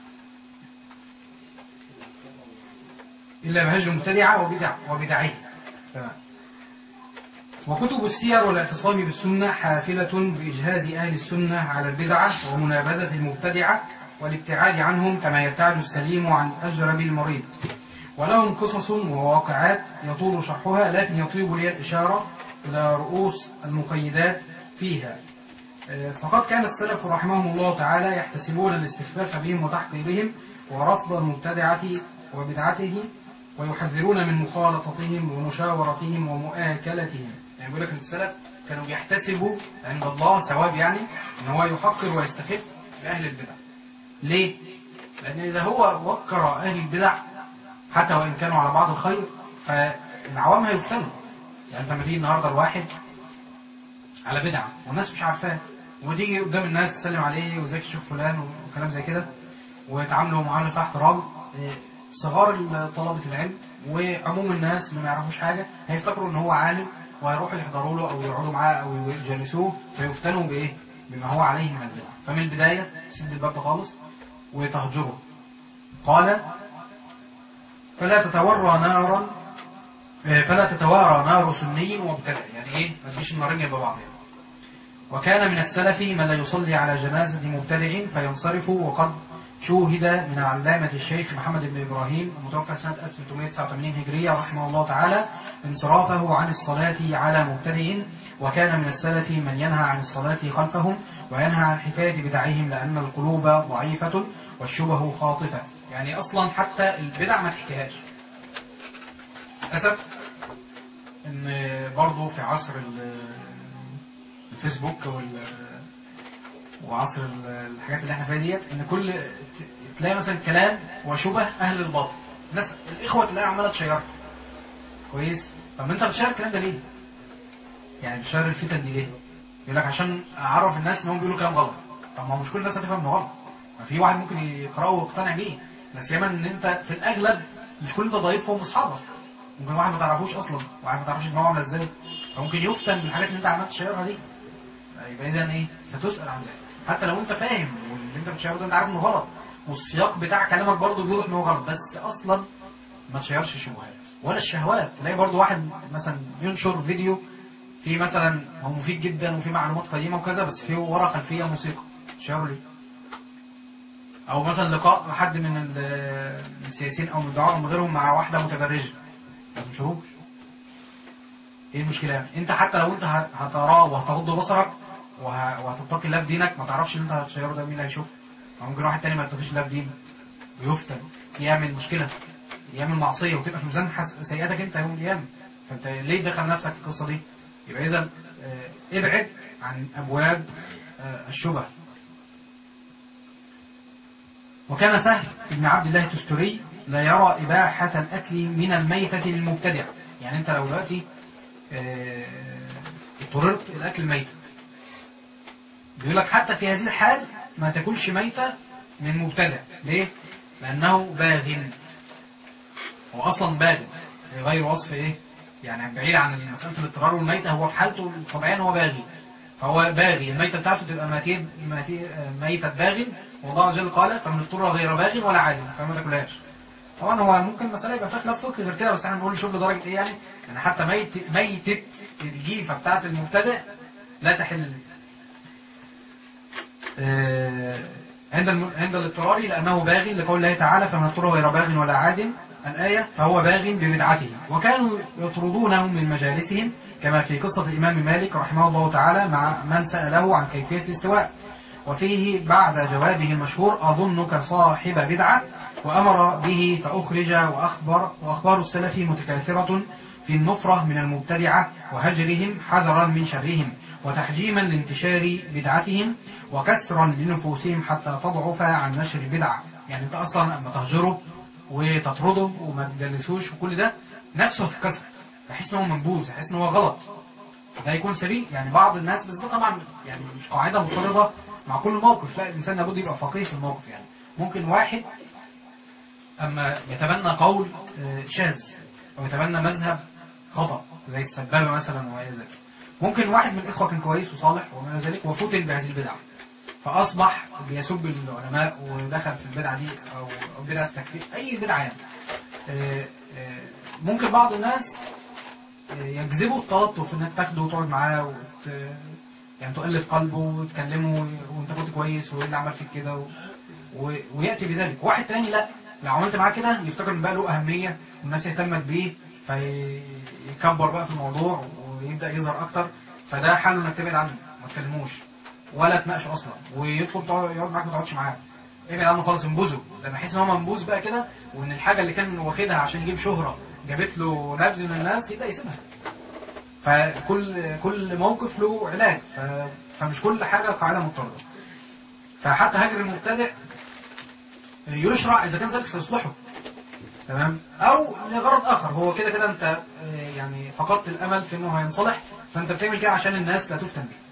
إلا بهجر المبتدعة وبدع وبدعه تمام. وكتب السير والاعتصام بالسنة حافلة بإجهاز أهل السنة على البدعة ومنابذة المبتدعة والابتعاد عنهم كما يبتعد السليم عن أجرب المريض ولهم قصص وواقعات يطول شرحها لكن يطيب لي الإشارة إلى رؤوس المقيدات فيها آه، فقد كان السلف رحمهم الله تعالى يحتسبون الاستخفاف بهم وتحقيرهم ورفض المبتدعة وبدعته ويحذرون من مخالطتهم ومشاورتهم ومؤاكلتهم يعني بيقول لك إن السلف كانوا بيحتسبوا عند الله ثواب يعني ان هو يحقر ويستخف بأهل البدع ليه؟ لأن إذا هو وقر أهل البدع حتى وإن كانوا على بعض الخير فالعوام هيفتنوا يعني أنت لما تيجي النهارده الواحد على بدعة والناس مش عارفاه وتيجي قدام الناس تسلم عليه وازيك الشيخ فلان وكلام زي كده ويتعاملوا معاملة فيها احترام إيه، صغار ال- طلبة العلم وعموم الناس اللي ما يعرفوش حاجة هيفتكروا ان هو عالم وهيروحوا يحضروا له او يقعدوا معاه او يجلسوه فيفتنوا بايه؟ بما هو عليه من البدع فمن البداية سد الباب ده خالص وتهجره قال فلا تتورى نارا فلا تتوارى نار سني ومبتدع يعني ايه ما تجيش النارين جنب بعض يعني. وكان من السلف من لا يصلي على جنازة مبتدع فينصرف وقد شوهد من علامة الشيخ محمد بن إبراهيم المتوفى سنة 1389 هجرية رحمه الله تعالى انصرافه عن الصلاة على مبتدع وكان من السلف من ينهى عن الصلاة خلفهم وينهى عن حكاية بدعهم لأن القلوب ضعيفة والشبه خاطفة يعني أصلا حتى البدع ما تحكيهاش للأسف ان برضه في عصر ال- الفيسبوك وال وعصر ال- الحاجات اللي احنا فيها ديت ان كل ت- تلاقي مثلا كلام وشبه اهل الباطل الناس الاخوه تلاقي عماله تشيرها كويس طب انت بتشير الكلام ده ليه؟ يعني بتشير الفتن دي ليه؟ يقول لك عشان اعرف الناس ان هم بيقولوا كلام غلط طب ما هو مش كل الناس هتفهم انه غلط ما في واحد ممكن يقراه ويقتنع بيه لا سيما ان انت في الاغلب مش كل انت ضايفهم اصحابك ممكن واحد ما تعرفوش اصلا واحد ما تعرفش دماغه عامله ازاي فممكن يفتن بالحاجات اللي انت عمال تشيرها دي يبقى اذا ايه ستسال عن ذلك حتى لو انت فاهم واللي انت بتشيره ده انت عارف انه غلط والسياق بتاع كلامك برضه بيوضح ان هو غلط بس اصلا ما تشيرش الشبهات ولا الشهوات تلاقي برضه واحد مثلا ينشر فيديو فيه مثلا هو مفيد جدا وفيه معلومات قيمه وكذا بس فيه ورا خلفيه موسيقى تشيره ليه؟ او مثلا لقاء حد من ال- السياسيين او من الدعاء او من غيرهم مع واحده متبرجه ما تنشروش ايه المشكله يعني؟ انت حتى لو انت ه- هتراه وهتغض بصرك وه- وهتتقي الله في دينك ما تعرفش ان انت هتشيره ده مين اللي هيشوف ممكن واحد تاني ما يتقيش الله في دينه ويفتن يعمل مشكله يعمل معصيه وتبقى في ميزان حس- سيئاتك انت يوم القيامه فانت ليه دخل نفسك في القصه دي يبقى اذا آه، ابعد عن ابواب آه، الشبه وكان سهل بن عبد الله التستري لا يرى إباحة الأكل من الميتة للمبتدع يعني أنت لو دلوقتي آه، اضطررت الأكل ميتة بيقول لك حتى في هذه الحال ما تاكلش ميتة من مبتدع ليه؟ لأنه باغ هو أصلا باغ غير وصف إيه؟ يعني بعيد عن مسألة الاضطرار والميتة هو في حالته الطبيعية إن هو باغي فهو باغي الميتة بتاعته تبقى ماتين ماتين- آه، ميتة باغ والله عز وجل قال فمن اضطر غير باغ ولا عاد فما تاكلهاش طبعا هو ممكن المسألة يبقى فيها خلاف فقهي غير كده بس احنا بنقول شوف لدرجة ايه يعني يعني حتى ميت ميتة الجيفة بتاعت المبتدئ لا تحل آه، عند الم... عند الاضطرار لأنه باغ لقول الله تعالى فمن اضطر غير باغ ولا عاد الآية فهو باغ ببدعته وكانوا يطردونهم من مجالسهم كما في قصة الإمام مالك رحمه الله تعالى مع من سأله عن كيفية الاستواء وفيه بعد جوابه المشهور أظنك صاحب بدعة وأمر به فأخرج وأخبر وأخبار السلف متكاثرة في النفرة من المبتدعة وهجرهم حذرا من شرهم وتحجيما لانتشار بدعتهم وكسرا لنفوسهم حتى تضعف عن نشر البدعة يعني انت اصلا اما تهجره وتطرده وما تجلسوش وكل ده نفسه هتتكسر بحيث ان هو منبوذ بحيث ان هو غلط ده يكون سبيل يعني بعض الناس بس ده طبعا يعني مش قاعده مضطرده مع كل موقف لا الانسان لابد يبقى فقيه في الموقف يعني ممكن واحد اما يتبنى قول آه، شاذ او يتبنى مذهب خطا زي السبابه مثلا وما الى ذلك ممكن واحد من الاخوه كان كويس وصالح وما الى ذلك وفتن بهذه البدعه فاصبح بيسب العلماء ودخل في البدعه دي او أو بدعه التكفير اي بدعه يعني آه، آه، ممكن بعض الناس يجذبوا التلطف انك تاخده وتقعد معاه وت... يعني تؤلف قلبه وتكلمه وانت كنت كويس وايه اللي عمل فيك كده و... و... وياتي بذلك واحد تاني لا لو عملت معاه كده يفتكر ان بقى له اهميه والناس اهتمت بيه فيكبر بقى في الموضوع ويبدا يظهر اكتر فده حل انك تبعد عنه ما تكلموش ولا تناقشه اصلا ويطلب تقعد- يقعد معاك ما تقعدش معاه ابعد عنه خالص انبذه لما يحس ان هو منبوذ بقى كده وان الحاجه اللي كان واخدها عشان يجيب شهره جابت له نبذ من الناس يبدا يسيبها فكل كل موقف له علاج ف... فمش كل حاجه قاعده مضطرده فحتى هجر المبتدع يشرع اذا كان ذلك سيصلحه تمام او لغرض اخر هو كده كده انت آه، يعني فقدت الامل في انه هينصلح فانت بتعمل كده عشان الناس لا تفتن به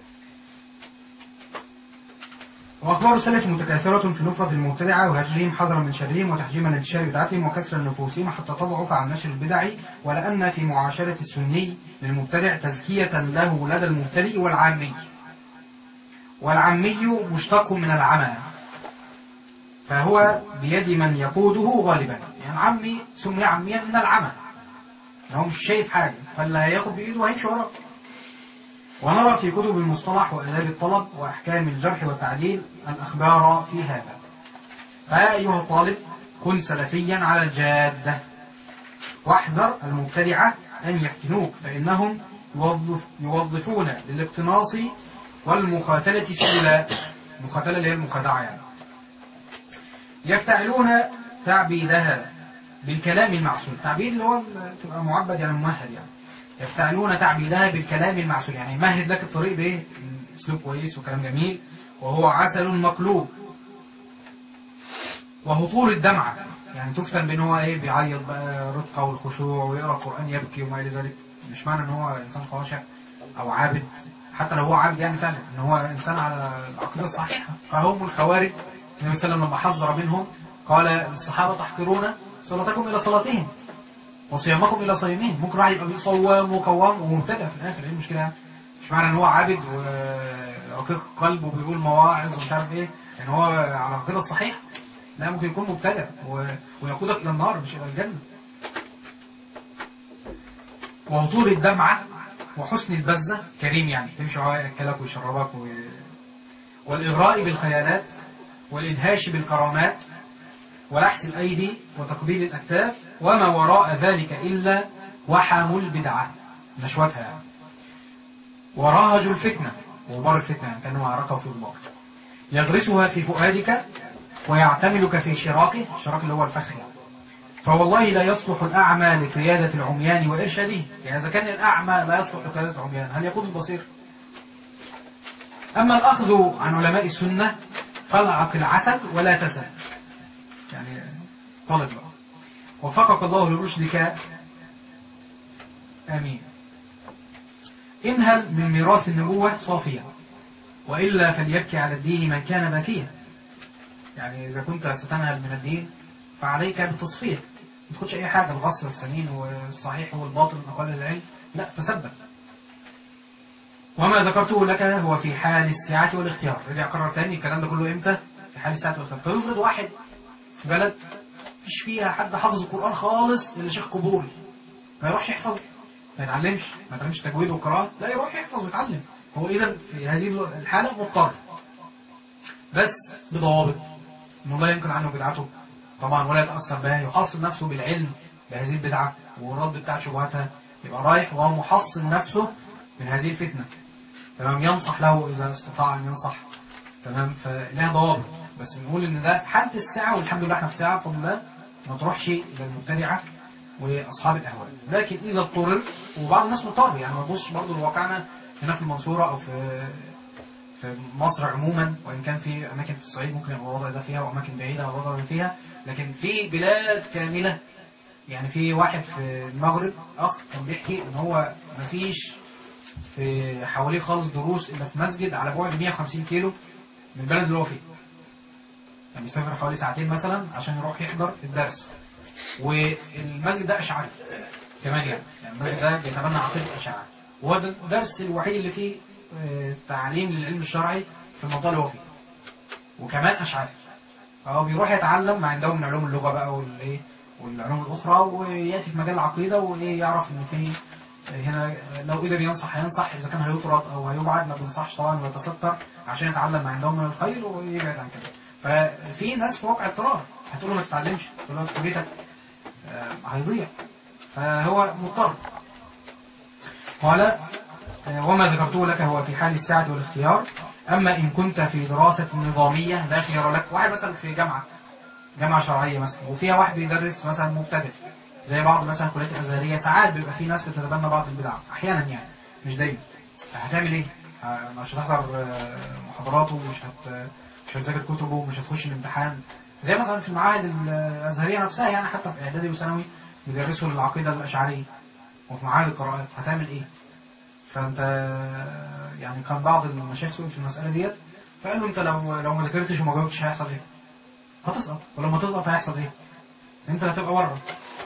وأخبار السلف متكاثرة في نفرة المبتدعة وهجرهم حذرا من شرهم وتحجيما لانتشار بدعتهم وكسر نفوسهم حتى تضعف عن نشر البدع ولأن في معاشرة السني للمبتدع تزكية له لدى المبتدئ والعامي والعامي مشتق من العمى فهو بيد من يقوده غالبا يعني عمي سمي عميا من العمى هو مش شايف حاجة فاللي هياخد بإيده هيمشي وراه ونرى في كتب المصطلح وآداب الطلب وأحكام الجرح والتعديل الأخبار في هذا فيا أيها الطالب كن سلفيا على الجادة واحذر المبتدعة أن يفتنوك فإنهم يوظف يوظفون للاقتناص والمقاتلة سبلا المقاتلة اللي هي المخادعة يعني يفتعلون تعبيدها بالكلام المعسول تعبيد اللي هو ال- تبقى معبد يعني ممهد يعني يفتعلون تعبيدها بالكلام المعسول يعني يمهد لك الطريق بايه اسلوب كويس وكلام جميل وهو عسل مقلوب وهطول الدمعة يعني تفتن بان هو ايه بيعيط بقى رقة والخشوع ويقرا القرآن يبكي وما الى ذلك مش معنى ان هو انسان خاشع او عابد حتى لو هو عابد يعني فعلا ان هو انسان على العقيدة الصحيحة فهم الخوارج النبي صلى الله عليه وسلم لما حذر منهم قال الصحابة تحقرون صلاتكم الى صلاتهم وصيامكم الى صيامهم ممكن واحد يبقى صوام وقوام ومبتدع في الاخر ايه المشكله يعني؟ مش معنى ان هو عابد ورقيق قلب وبيقول مواعظ ومش عارف ايه ان هو على العقيده الصحيحه لا ممكن يكون مبتدع و... ويقودك الى النار مش الى الجنه وهطول الدمعه وحسن البزه كريم يعني تمشي معاه ياكلك ويشربك و... والاغراء بالخيالات والادهاش بالكرامات ولحس الأيدي وتقبيل الأكتاف وما وراء ذلك إلا وحم البدعة نشوتها يعني ورهج الفتنة وبار الفتنة يعني كأنه معركة وفي غبار يغرسها في فؤادك ويعتملك في شراكه الشراك اللي هو الفخ يعني فوالله لا يصلح الأعمى لقيادة العميان وإرشاده يعني إذا كان الأعمى لا يصلح لقيادة العميان هل يقود البصير أما الأخذ عن علماء السنة فالعق العسل ولا تسل يعني طالب بقى وفقك الله لرشدك آمين انهل من ميراث النبوة صافيا وإلا فليبكي على الدين من كان باكيا يعني إذا كنت ستنهل من الدين فعليك بالتصفية ما تاخدش أي حاجة الغصر السمين والصحيح والباطل من أقوال العلم لا تثبت وما ذكرته لك هو في حال السعة والاختيار رجع قرر تاني الكلام ده كله إمتى في حال السعة والاختيار فيفرض واحد في بلد مفيش فيها حد حافظ القرآن خالص إلا شيخ قبوري ما يروحش يحفظ ما يتعلمش ما يتعلمش تجويد وقراءة لا يروح يحفظ ويتعلم هو إذا في هذه الحالة مضطر بس بضوابط إنه لا يمكن عنه بدعته طبعا ولا يتأثر بها يحصن نفسه بالعلم بهذه البدعة والرد بتاع شبهاتها يبقى رايح وهو محصن نفسه من هذه الفتنة تمام ينصح له إذا استطاع أن ينصح تمام فلها ضوابط بس بنقول ان ده حالة الساعة والحمد لله احنا في ساعة بفضل الله ما تروحش الى المبتدعة واصحاب الاهواء لكن اذا اضطرر وبعض الناس مضطر يعني ما تبصش برضه لواقعنا هنا في المنصورة او في في مصر عموما وان كان في اماكن في الصعيد ممكن يبقى الوضع ده فيها واماكن بعيدة الوضع ده فيها لكن في بلاد كاملة يعني في واحد في المغرب اخ كان بيحكي ان هو مفيش في حواليه خالص دروس الا في مسجد على بعد 150 كيلو من البلد اللي هو فيه يعني بيسافر حوالي ساعتين مثلا عشان يروح يحضر الدرس والمسجد ده أشعري كمان يعني, يعني المسجد ده بيتبنى عقيدة الأشاعرة وهو ده الدرس الوحيد اللي فيه آه، تعليم للعلم الشرعي في المنطقة اللي هو فيه وكمان أشعري فهو بيروح يتعلم مع عندهم من علوم اللغة بقى والايه والعلوم الأخرى ويأتي في مجال العقيدة ويعرف إن في هنا لو قدر ينصح هينصح إذا كان هيطرد أو هيبعد ما بينصحش طبعا ويتستر عشان يتعلم ما عندهم من الخير ويبعد عن كده ففي ناس في واقع اضطرار هتقول له ما تتعلمش تقول له في بيتك آه، هيضيع فهو مضطر قال آه، وما ذكرته لك هو في حال السعة والاختيار أما إن كنت في دراسة نظامية لا خيار لك واحد مثلا في جامعة جامعة شرعية مثلا وفيها واحد بيدرس مثلا مبتدئ زي بعض مثلا الكليات الأزهرية ساعات بيبقى في ناس بتتبنى بعض البدع أحيانا يعني مش دايما هتعمل إيه؟ ه- مش هتحضر آه، محاضراته مش هت مش هتذاكر كتبه مش هتخش الامتحان زي مثلا في المعاهد الأزهرية نفسها يعني حتى في إعدادي وثانوي بيدرسوا العقيدة الأشعرية وفي معاهد القراءات هتعمل إيه؟ فأنت يعني كان بعض المشايخ سئل في المسألة ديت فقال له أنت لو لو ما ذاكرتش وما جاوبتش هيحصل إيه؟ هتسقط ولما تسقط هيحصل إيه؟ أنت اللي هتبقى بره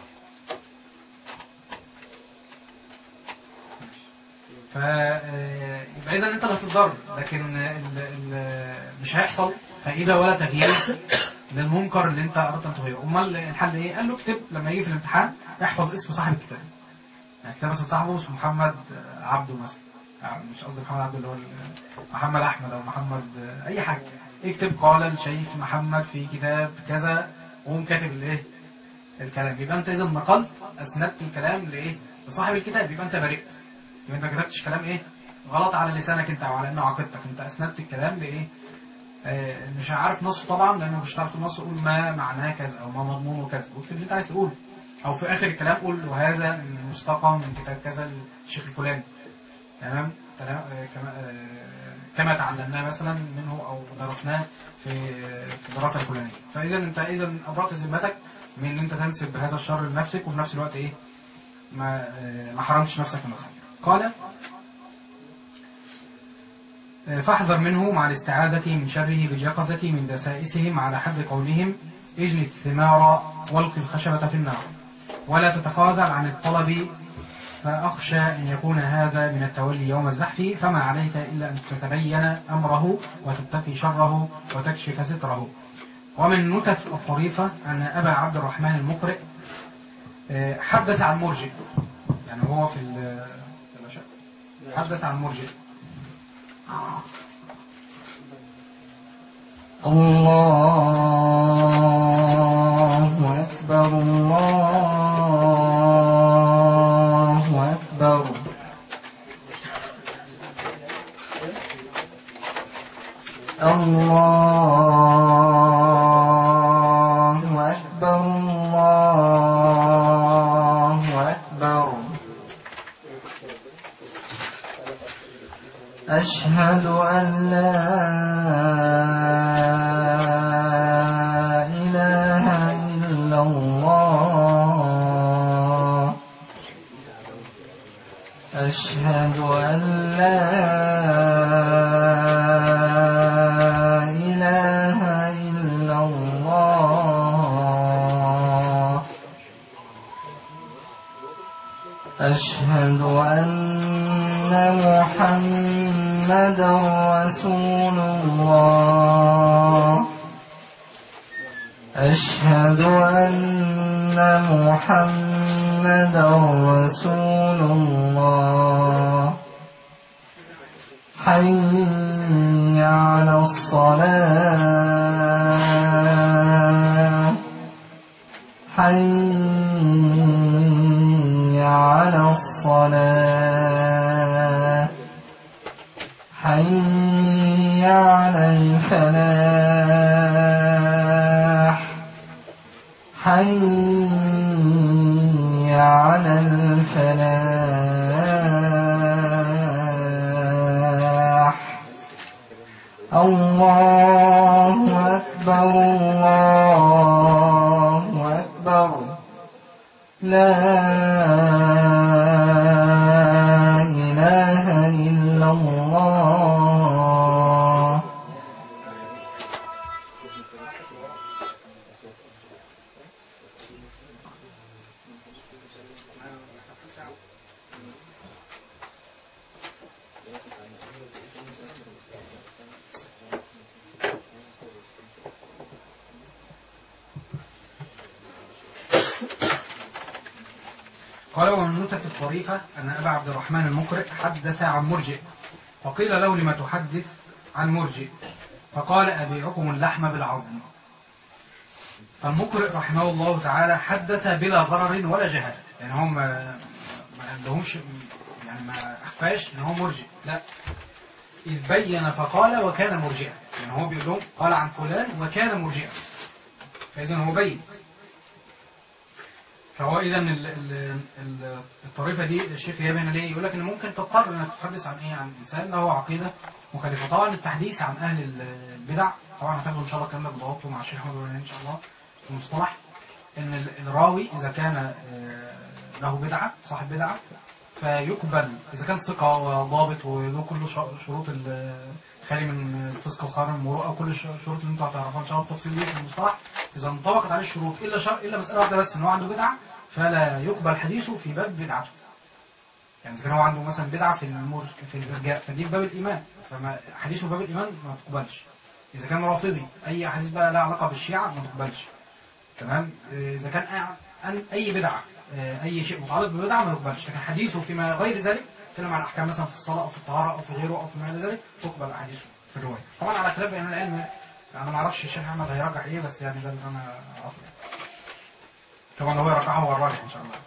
ف آه، يبقى اذا انت اللي هتتضرر لكن ال... ال... مش هيحصل فائده ولا تغيير للمنكر اللي انت اردت ان تغيره امال الحل ايه قال له اكتب لما يجي في الامتحان احفظ اسم صاحب الكتاب يعني كتاب مثلا صاحبه اسمه محمد آه، عبده مثلا آه، مش قصدي محمد عبده اللي هو ال- محمد احمد او محمد آه، اي حاجه اكتب قال الشيخ محمد في كتاب كذا وقوم كاتب الايه الكلام يبقى انت اذا نقلت اسندت الكلام لايه لصاحب الكتاب يبقى انت برئت يبقى انت ما كتبتش كلام ايه غلط على لسانك انت او على انه عقيدتك انت اسندت الكلام لايه آه مش عارف نصه طبعا لانه مش هتعرف النص قول ما معناه كذا او ما مضمونه كذا واكتب اللي انت عايز تقوله او في اخر الكلام قول وهذا مستقى من كتاب كذا للشيخ الفلاني تمام تمام آه، كما آه، كما تعلمناه مثلا منه او درسناه في في الدراسه الفلانيه فاذا انت اذا ابرأت ذمتك من ان انت تنسب هذا الشر لنفسك وفي نفس الوقت ايه ما آه، ما حرمتش نفسك من الخير قال آه، فاحذر منه مع الاستعاذة من شره باليقظة من دسائسهم على حد قولهم اجن الثمار والق الخشبة في النار ولا تتخاذل عن الطلب فأخشى أن يكون هذا من التولي يوم الزحف فما عليك إلا أن تتبين أمره وتتقي شره وتكشف ستره ومن نتف الطريفة أن أبا عبد الرحمن المقرئ آه، حدث عن مرجئ يعني هو في ال- في العشاء حدث عن مرجئ الله أكبر الله أكبر الله أكبر الله أكبر أشهد أن لا إله إلا الله أشهد أن لا إله إلا الله أشهد أن محمد رسول الله أشهد أن محمد رسول الله حي على الصلاة حي على الصلاة حي على الفلاح حي على الفلاح الله أكبر الله أكبر لا إله إلا الله قال ومن نتف الطريفة أن أبا عبد الرحمن المقرئ حدث عن مرجئ فقيل له لما تحدث عن مرجئ فقال أبيعكم اللحم بالعظم فالمقرئ رحمه الله تعالى حدث بلا ضرر ولا جهالة يعني هم ما ما عندهمش يعني ما أخفاش إن هو مرجئ لا إذ بين فقال وكان مرجئا يعني هو بيقول لهم قال عن فلان وكان مرجئا فإذا هو بين فهو إذا ال- ال- ال- الطريقة دي الشيخ يبين ليه يقول لك إن ممكن تضطر إنك تحدث عن إيه عن إنسان له عقيدة مخالفة طبعا التحديث عن أهل ال- البدع طبعا هتاخدوا إن شاء الله الكلام ده بضوابطه مع الشيخ محمد إبراهيم إن شاء الله في المصطلح إن ال- الراوي إذا كان آه، له بدعة صاحب بدعة فيقبل إذا كان ثقة وضابط وله كل ش- شروط ال- خالي من الفسق وخارج المروءة وكل الش- الشروط اللي انتوا هتعرفوها إن شاء الله التفصيل دي في المصطلح إذا انطبقت عليه الشروط إلا شر إلا مسألة واحدة بس إن هو عنده بدعة فلا يقبل حديثه في باب بدعته يعني إذا كان هو عنده مثلا بدعة في المر في الإرجاء فدي في باب الإيمان فما حديثه في باب الإيمان ما تقبلش إذا كان رافضي أي حديث بقى له علاقة بالشيعة ما تقبلش تمام إذا كان أع- أن- أي بدعة آه، أي شيء متعلق ببدعة ما يقبلش لكن حديثه فيما غير ذلك كلام عن أحكام مثلا في الصلاة أو في الطهارة أو في غيره أو فيما إلى ذلك تقبل أحاديثه في الرواية طبعا على خلاف بين العلم أنا ما أعرفش الشيخ أحمد هيرجح إيه بس يعني ده اللي أنا أعرفه طبعا هو يرجحه هو الراجح إن شاء الله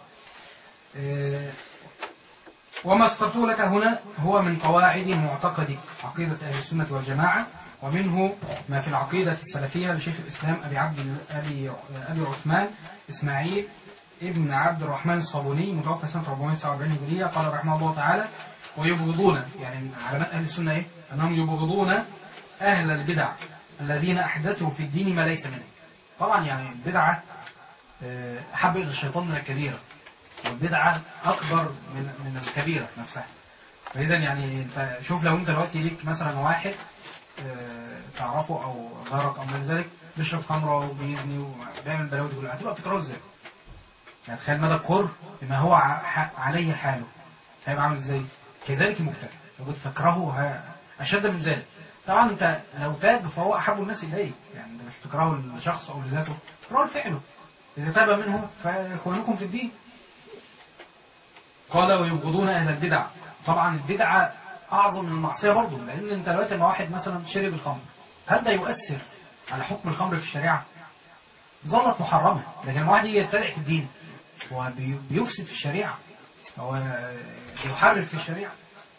آه، وما اخترته لك هنا هو من قواعد معتقد عقيدة أهل السنة والجماعة ومنه ما في العقيدة السلفية لشيخ الإسلام أبي عبد أبي أبي عثمان إسماعيل ابن عبد الرحمن الصابوني متوفى سنة 449 هجرية قال رحمه الله تعالى ويبغضون يعني من علامات أهل السنة إيه؟ أنهم يبغضون أهل البدع الذين أحدثوا في الدين ما ليس منه طبعا يعني البدعة آه، أحب إلى الشيطان من الكبيرة والبدعة أكبر من من الكبيرة نفسها فإذا يعني أنت شوف لو أنت دلوقتي ليك مثلا واحد آه، تعرفه أو جارك أو من ذلك بيشرب خمرة وبيزني وبيعمل بلاوي دي كلها هتبقى بتكرهه إزاي؟ يعني تخيل مدى الكره بما هو ع- ح- عليه حاله هيبقى عامل إزاي؟ كذلك المبتدع لو كنت تكرهه ه- أشد من ذلك طبعا أنت لو تاب فهو أحب الناس إليك يعني أنت مش تكرهه لشخص أو لذاته تكرهه لفعله إذا تاب منه فإخوانكم في الدين قال ويبغضون أهل البدع طبعا البدعة أعظم من المعصية برضه لأن أنت دلوقتي لما واحد مثلا شرب الخمر هل ده يؤثر على حكم الخمر في الشريعة؟ ظلت محرمة لكن لما واحد يجي يبتدع في الدين هو بي- بيفسد في الشريعة هو بيحرف في الشريعة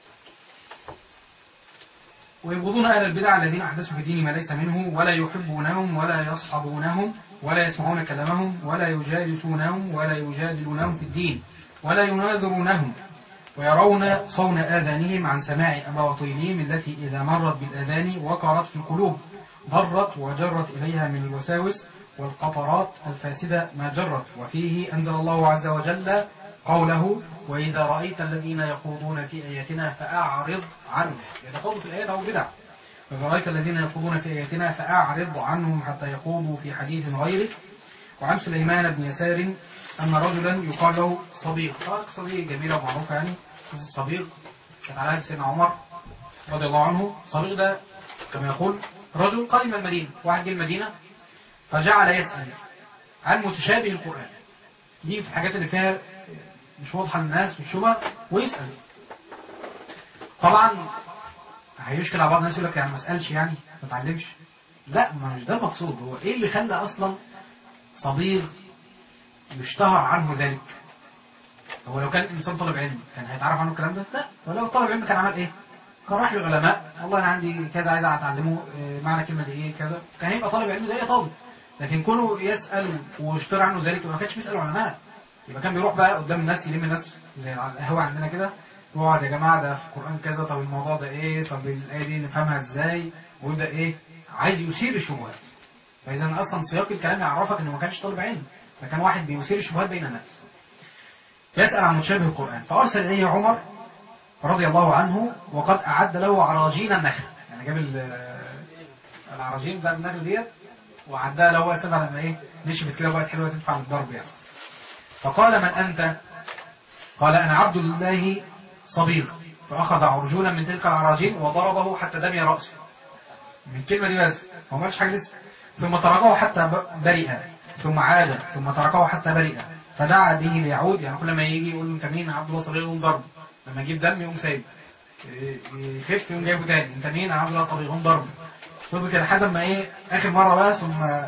ويبغضون أهل البدع الذين أحدثوا في الدين ما ليس منه ولا يحبونهم ولا يصحبونهم ولا يسمعون كلامهم ولا يجالسونهم ولا يجادلونهم في الدين ولا يناظرونهم ويرون صون آذانهم عن سماع أباطيلهم التي إذا مرت بالآذان وقرت في القلوب ضرت وجرت إليها من الوساوس والقطرات الفاسدة ما جرت وفيه أنزل الله عز وجل قوله وإذا رأيت الذين يخوضون في آياتنا فأعرض عنهم يتخوض في الآيات أو بدع وإذا رأيت الذين يخوضون في آياتنا فأعرض عنهم حتى يخوضوا في حديث غيره وعن سليمان بن يسار أن رجلا يقال له صبيغ طبعا القصة دي جميلة ومعروفة يعني قصة صبيغ كانت على عهد سيدنا عمر رضي الله عنه صبيغ ده كما يقول رجل قدم المدينة واحد جه المدينة فجعل يسأل عن متشابه القرآن دي في الحاجات اللي فيها مش واضحة للناس والشبه ويسأل طبعا هيشكل على بعض الناس يقول لك يعني ما اسالش يعني ما اتعلمش لا ما مش ده المقصود هو ايه اللي خلى اصلا صبيغ يشتهر عنه ذلك هو لو كان انسان طالب علم كان هيتعرف عنه الكلام ده لا ولو طالب علم كان عمل ايه كان راح للعلماء والله انا عندي كذا عايز اتعلمه إيه معنى كلمه دي ايه كذا كان هيبقى طالب علم زي أي طالب لكن كونه يسال ويشتهر عنه ذلك ما كانش بيسال علماء يبقى كان بيروح بقى قدام الناس يلم الناس زي على القهوه عندنا كده يقعد يا جماعه ده في القران كذا طب الموضوع ده ايه طب الايه دي نفهمها ازاي ويبدا ايه عايز يثير الشبهات فاذا اصلا سياق الكلام يعرفك انه ما كانش طالب علم ده كان واحد بيثير الشبهات بين الناس يسال عن متشابه القران فارسل اليه عمر رضي الله عنه وقد اعد له عراجين النخل يعني جاب ال- العراجين بتاع النخل ديت وعدها له اسف لما ايه نشفت كده وبقت حلوه تنفع للضرب يعني فقال من أنت قال أنا عبد الله صبيغ فأخذ عرجونا من تلك العراجين وضربه حتى دمي رأسه من الكلمة دي بس هو ما قالش حاجة لسه ثم تركه حتى ب- برئ ثم عاد ثم تركه حتى برئ فدعا به ليعود يعني كل ما يجي يقول له انت مين عبد الله صبيغ يقوم ضرب لما يجيب دم يقوم سايب يخف يقوم جايبه تاني انت مين عبد الله صبيغ يقوم ضرب فضل كده لحد ما ايه اخر مره بقى ثم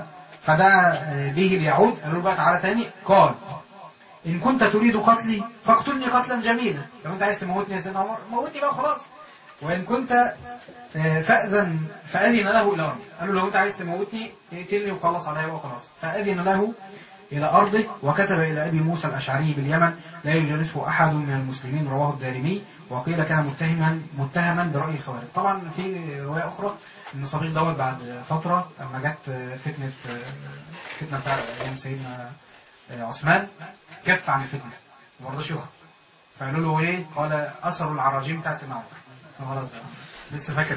فدعا آه، به اليعود قالوا له بقى تعالى تاني قال إن كنت تريد قتلي فاقتلني قتلا جميلا لو أنت عايز تموتني يا سيدنا عمر موتني بقى خلاص وإن كنت آه، فأذن فأذن له إلى أرض قالوا لو أنت عايز تموتني اقتلني وخلص عليا وخلاص فأذن له إلى أرضه وكتب إلى أبي موسى الأشعري باليمن لا يجالسه أحد من المسلمين رواه الدارمي وقيل كان متهما متهما برأي الخوارج طبعا في رواية أخرى إن صديق دوت بعد فترة لما جت فتنة فتنة بتاع أيام سيدنا عثمان كف عن الفتنة ما رضاش يخرج فقالوا له إيه قال أثروا العراجيم بتاعت سيدنا عمر خلاص بقى. لسه فاكر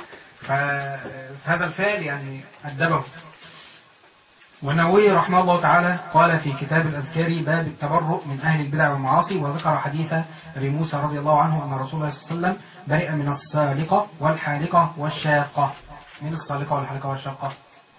فهذا الفعل يعني أدبه والنووي رحمه الله تعالى قال في كتاب الأذكار باب التبرؤ من أهل البدع والمعاصي وذكر حديث أبي موسى رضي الله عنه أن رسول الله صلى الله عليه وسلم برئ من السالقة والحالقة والشاقة من السالقة والحالقة والشاقة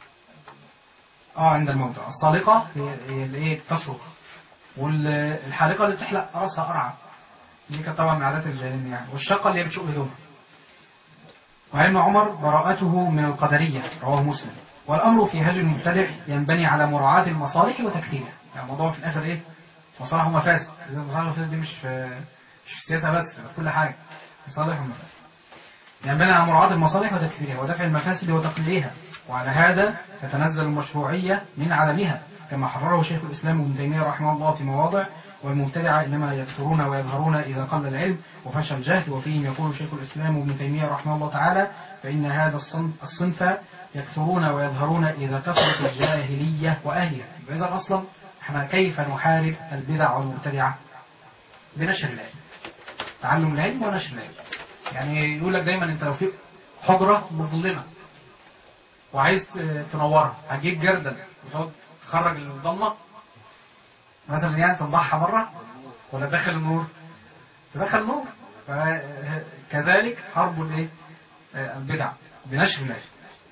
اه عند الموتى السالقة هي هي الايه تصرخ والحالقة اللي بتحلق راسها قرعة دي كانت طبعا من عادات الجاهلين يعني والشاقة اللي هي بتشق هدومها وعن ابن عمر براءته من القدرية رواه مسلم والأمر في هجر المبتدع ينبني على مراعاة المصالح وتكثيرها يعني الموضوع في الآخر إيه مصالح ومفاسد إذا المصالح والمفاسد دي مش في مش في السياسة بس في كل حاجة مصالح ومفاسد ينبني على مراعاة المصالح وتكثيرها ودفع المفاسد وتقليلها وعلى هذا تتنزل المشروعية من عدمها كما حرره شيخ الإسلام ابن تيمية رحمه الله في مواضع والمبتدعة إنما يكثرون ويظهرون إذا قل العلم وفشل الجهل وفيهم يقول شيخ الإسلام ابن تيمية رحمه الله تعالى فإن هذا الصنف, الصنف يكثرون ويظهرون إذا كثرت الجاهلية وأهلها يبقى إذا أصلا احنا كيف نحارب البدع والمبتدعة بنشر العلم تعلم العلم ونشر العلم يعني يقول لك دايما انت لو في حجرة مظلمة وعايز تنورها هتجيب جردل وتقعد تخرج الضلمة مثلا يعني تنضحها مرة ولا تدخل النور تدخل النور فكذلك حرب الايه البدع بنشر العلم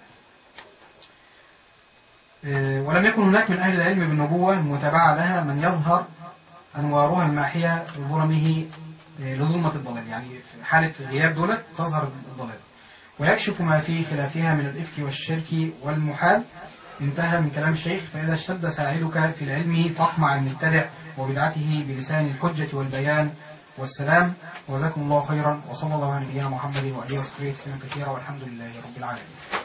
ولم يكن هناك من أهل العلم بالنبوة متابعة لها من يظهر أنوارها الماحية لظلمه لظلمة الضلال يعني في حالة غياب دولة تظهر الضلال ويكشف ما في خلافها من الإفك والشرك والمحال انتهى من كلام الشيخ فإذا اشتد ساعدك في العلم فاطمع المبتدع وبدعته بلسان الحجة والبيان والسلام وجزاكم الله خيرا وصلى الله على نبينا محمد وآله وصحبه وسلم كثيرا والحمد لله رب العالمين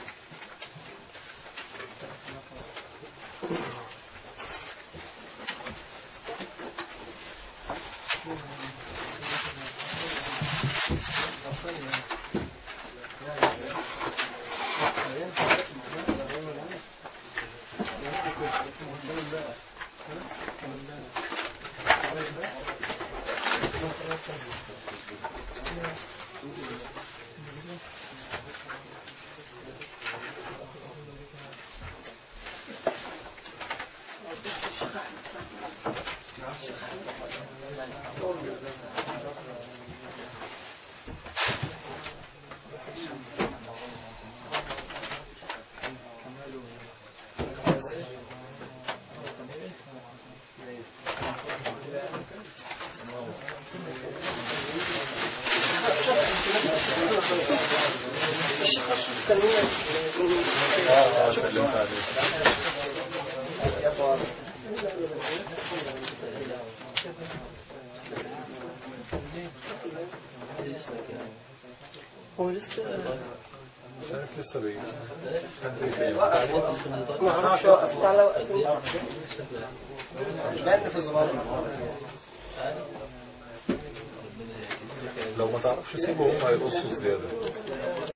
هو لسه مش عارف لسه بيه ما اعرفش وقفت على وقت لأن في الزباط لو ما تعرفش سيبه هم هيقصوا زيادة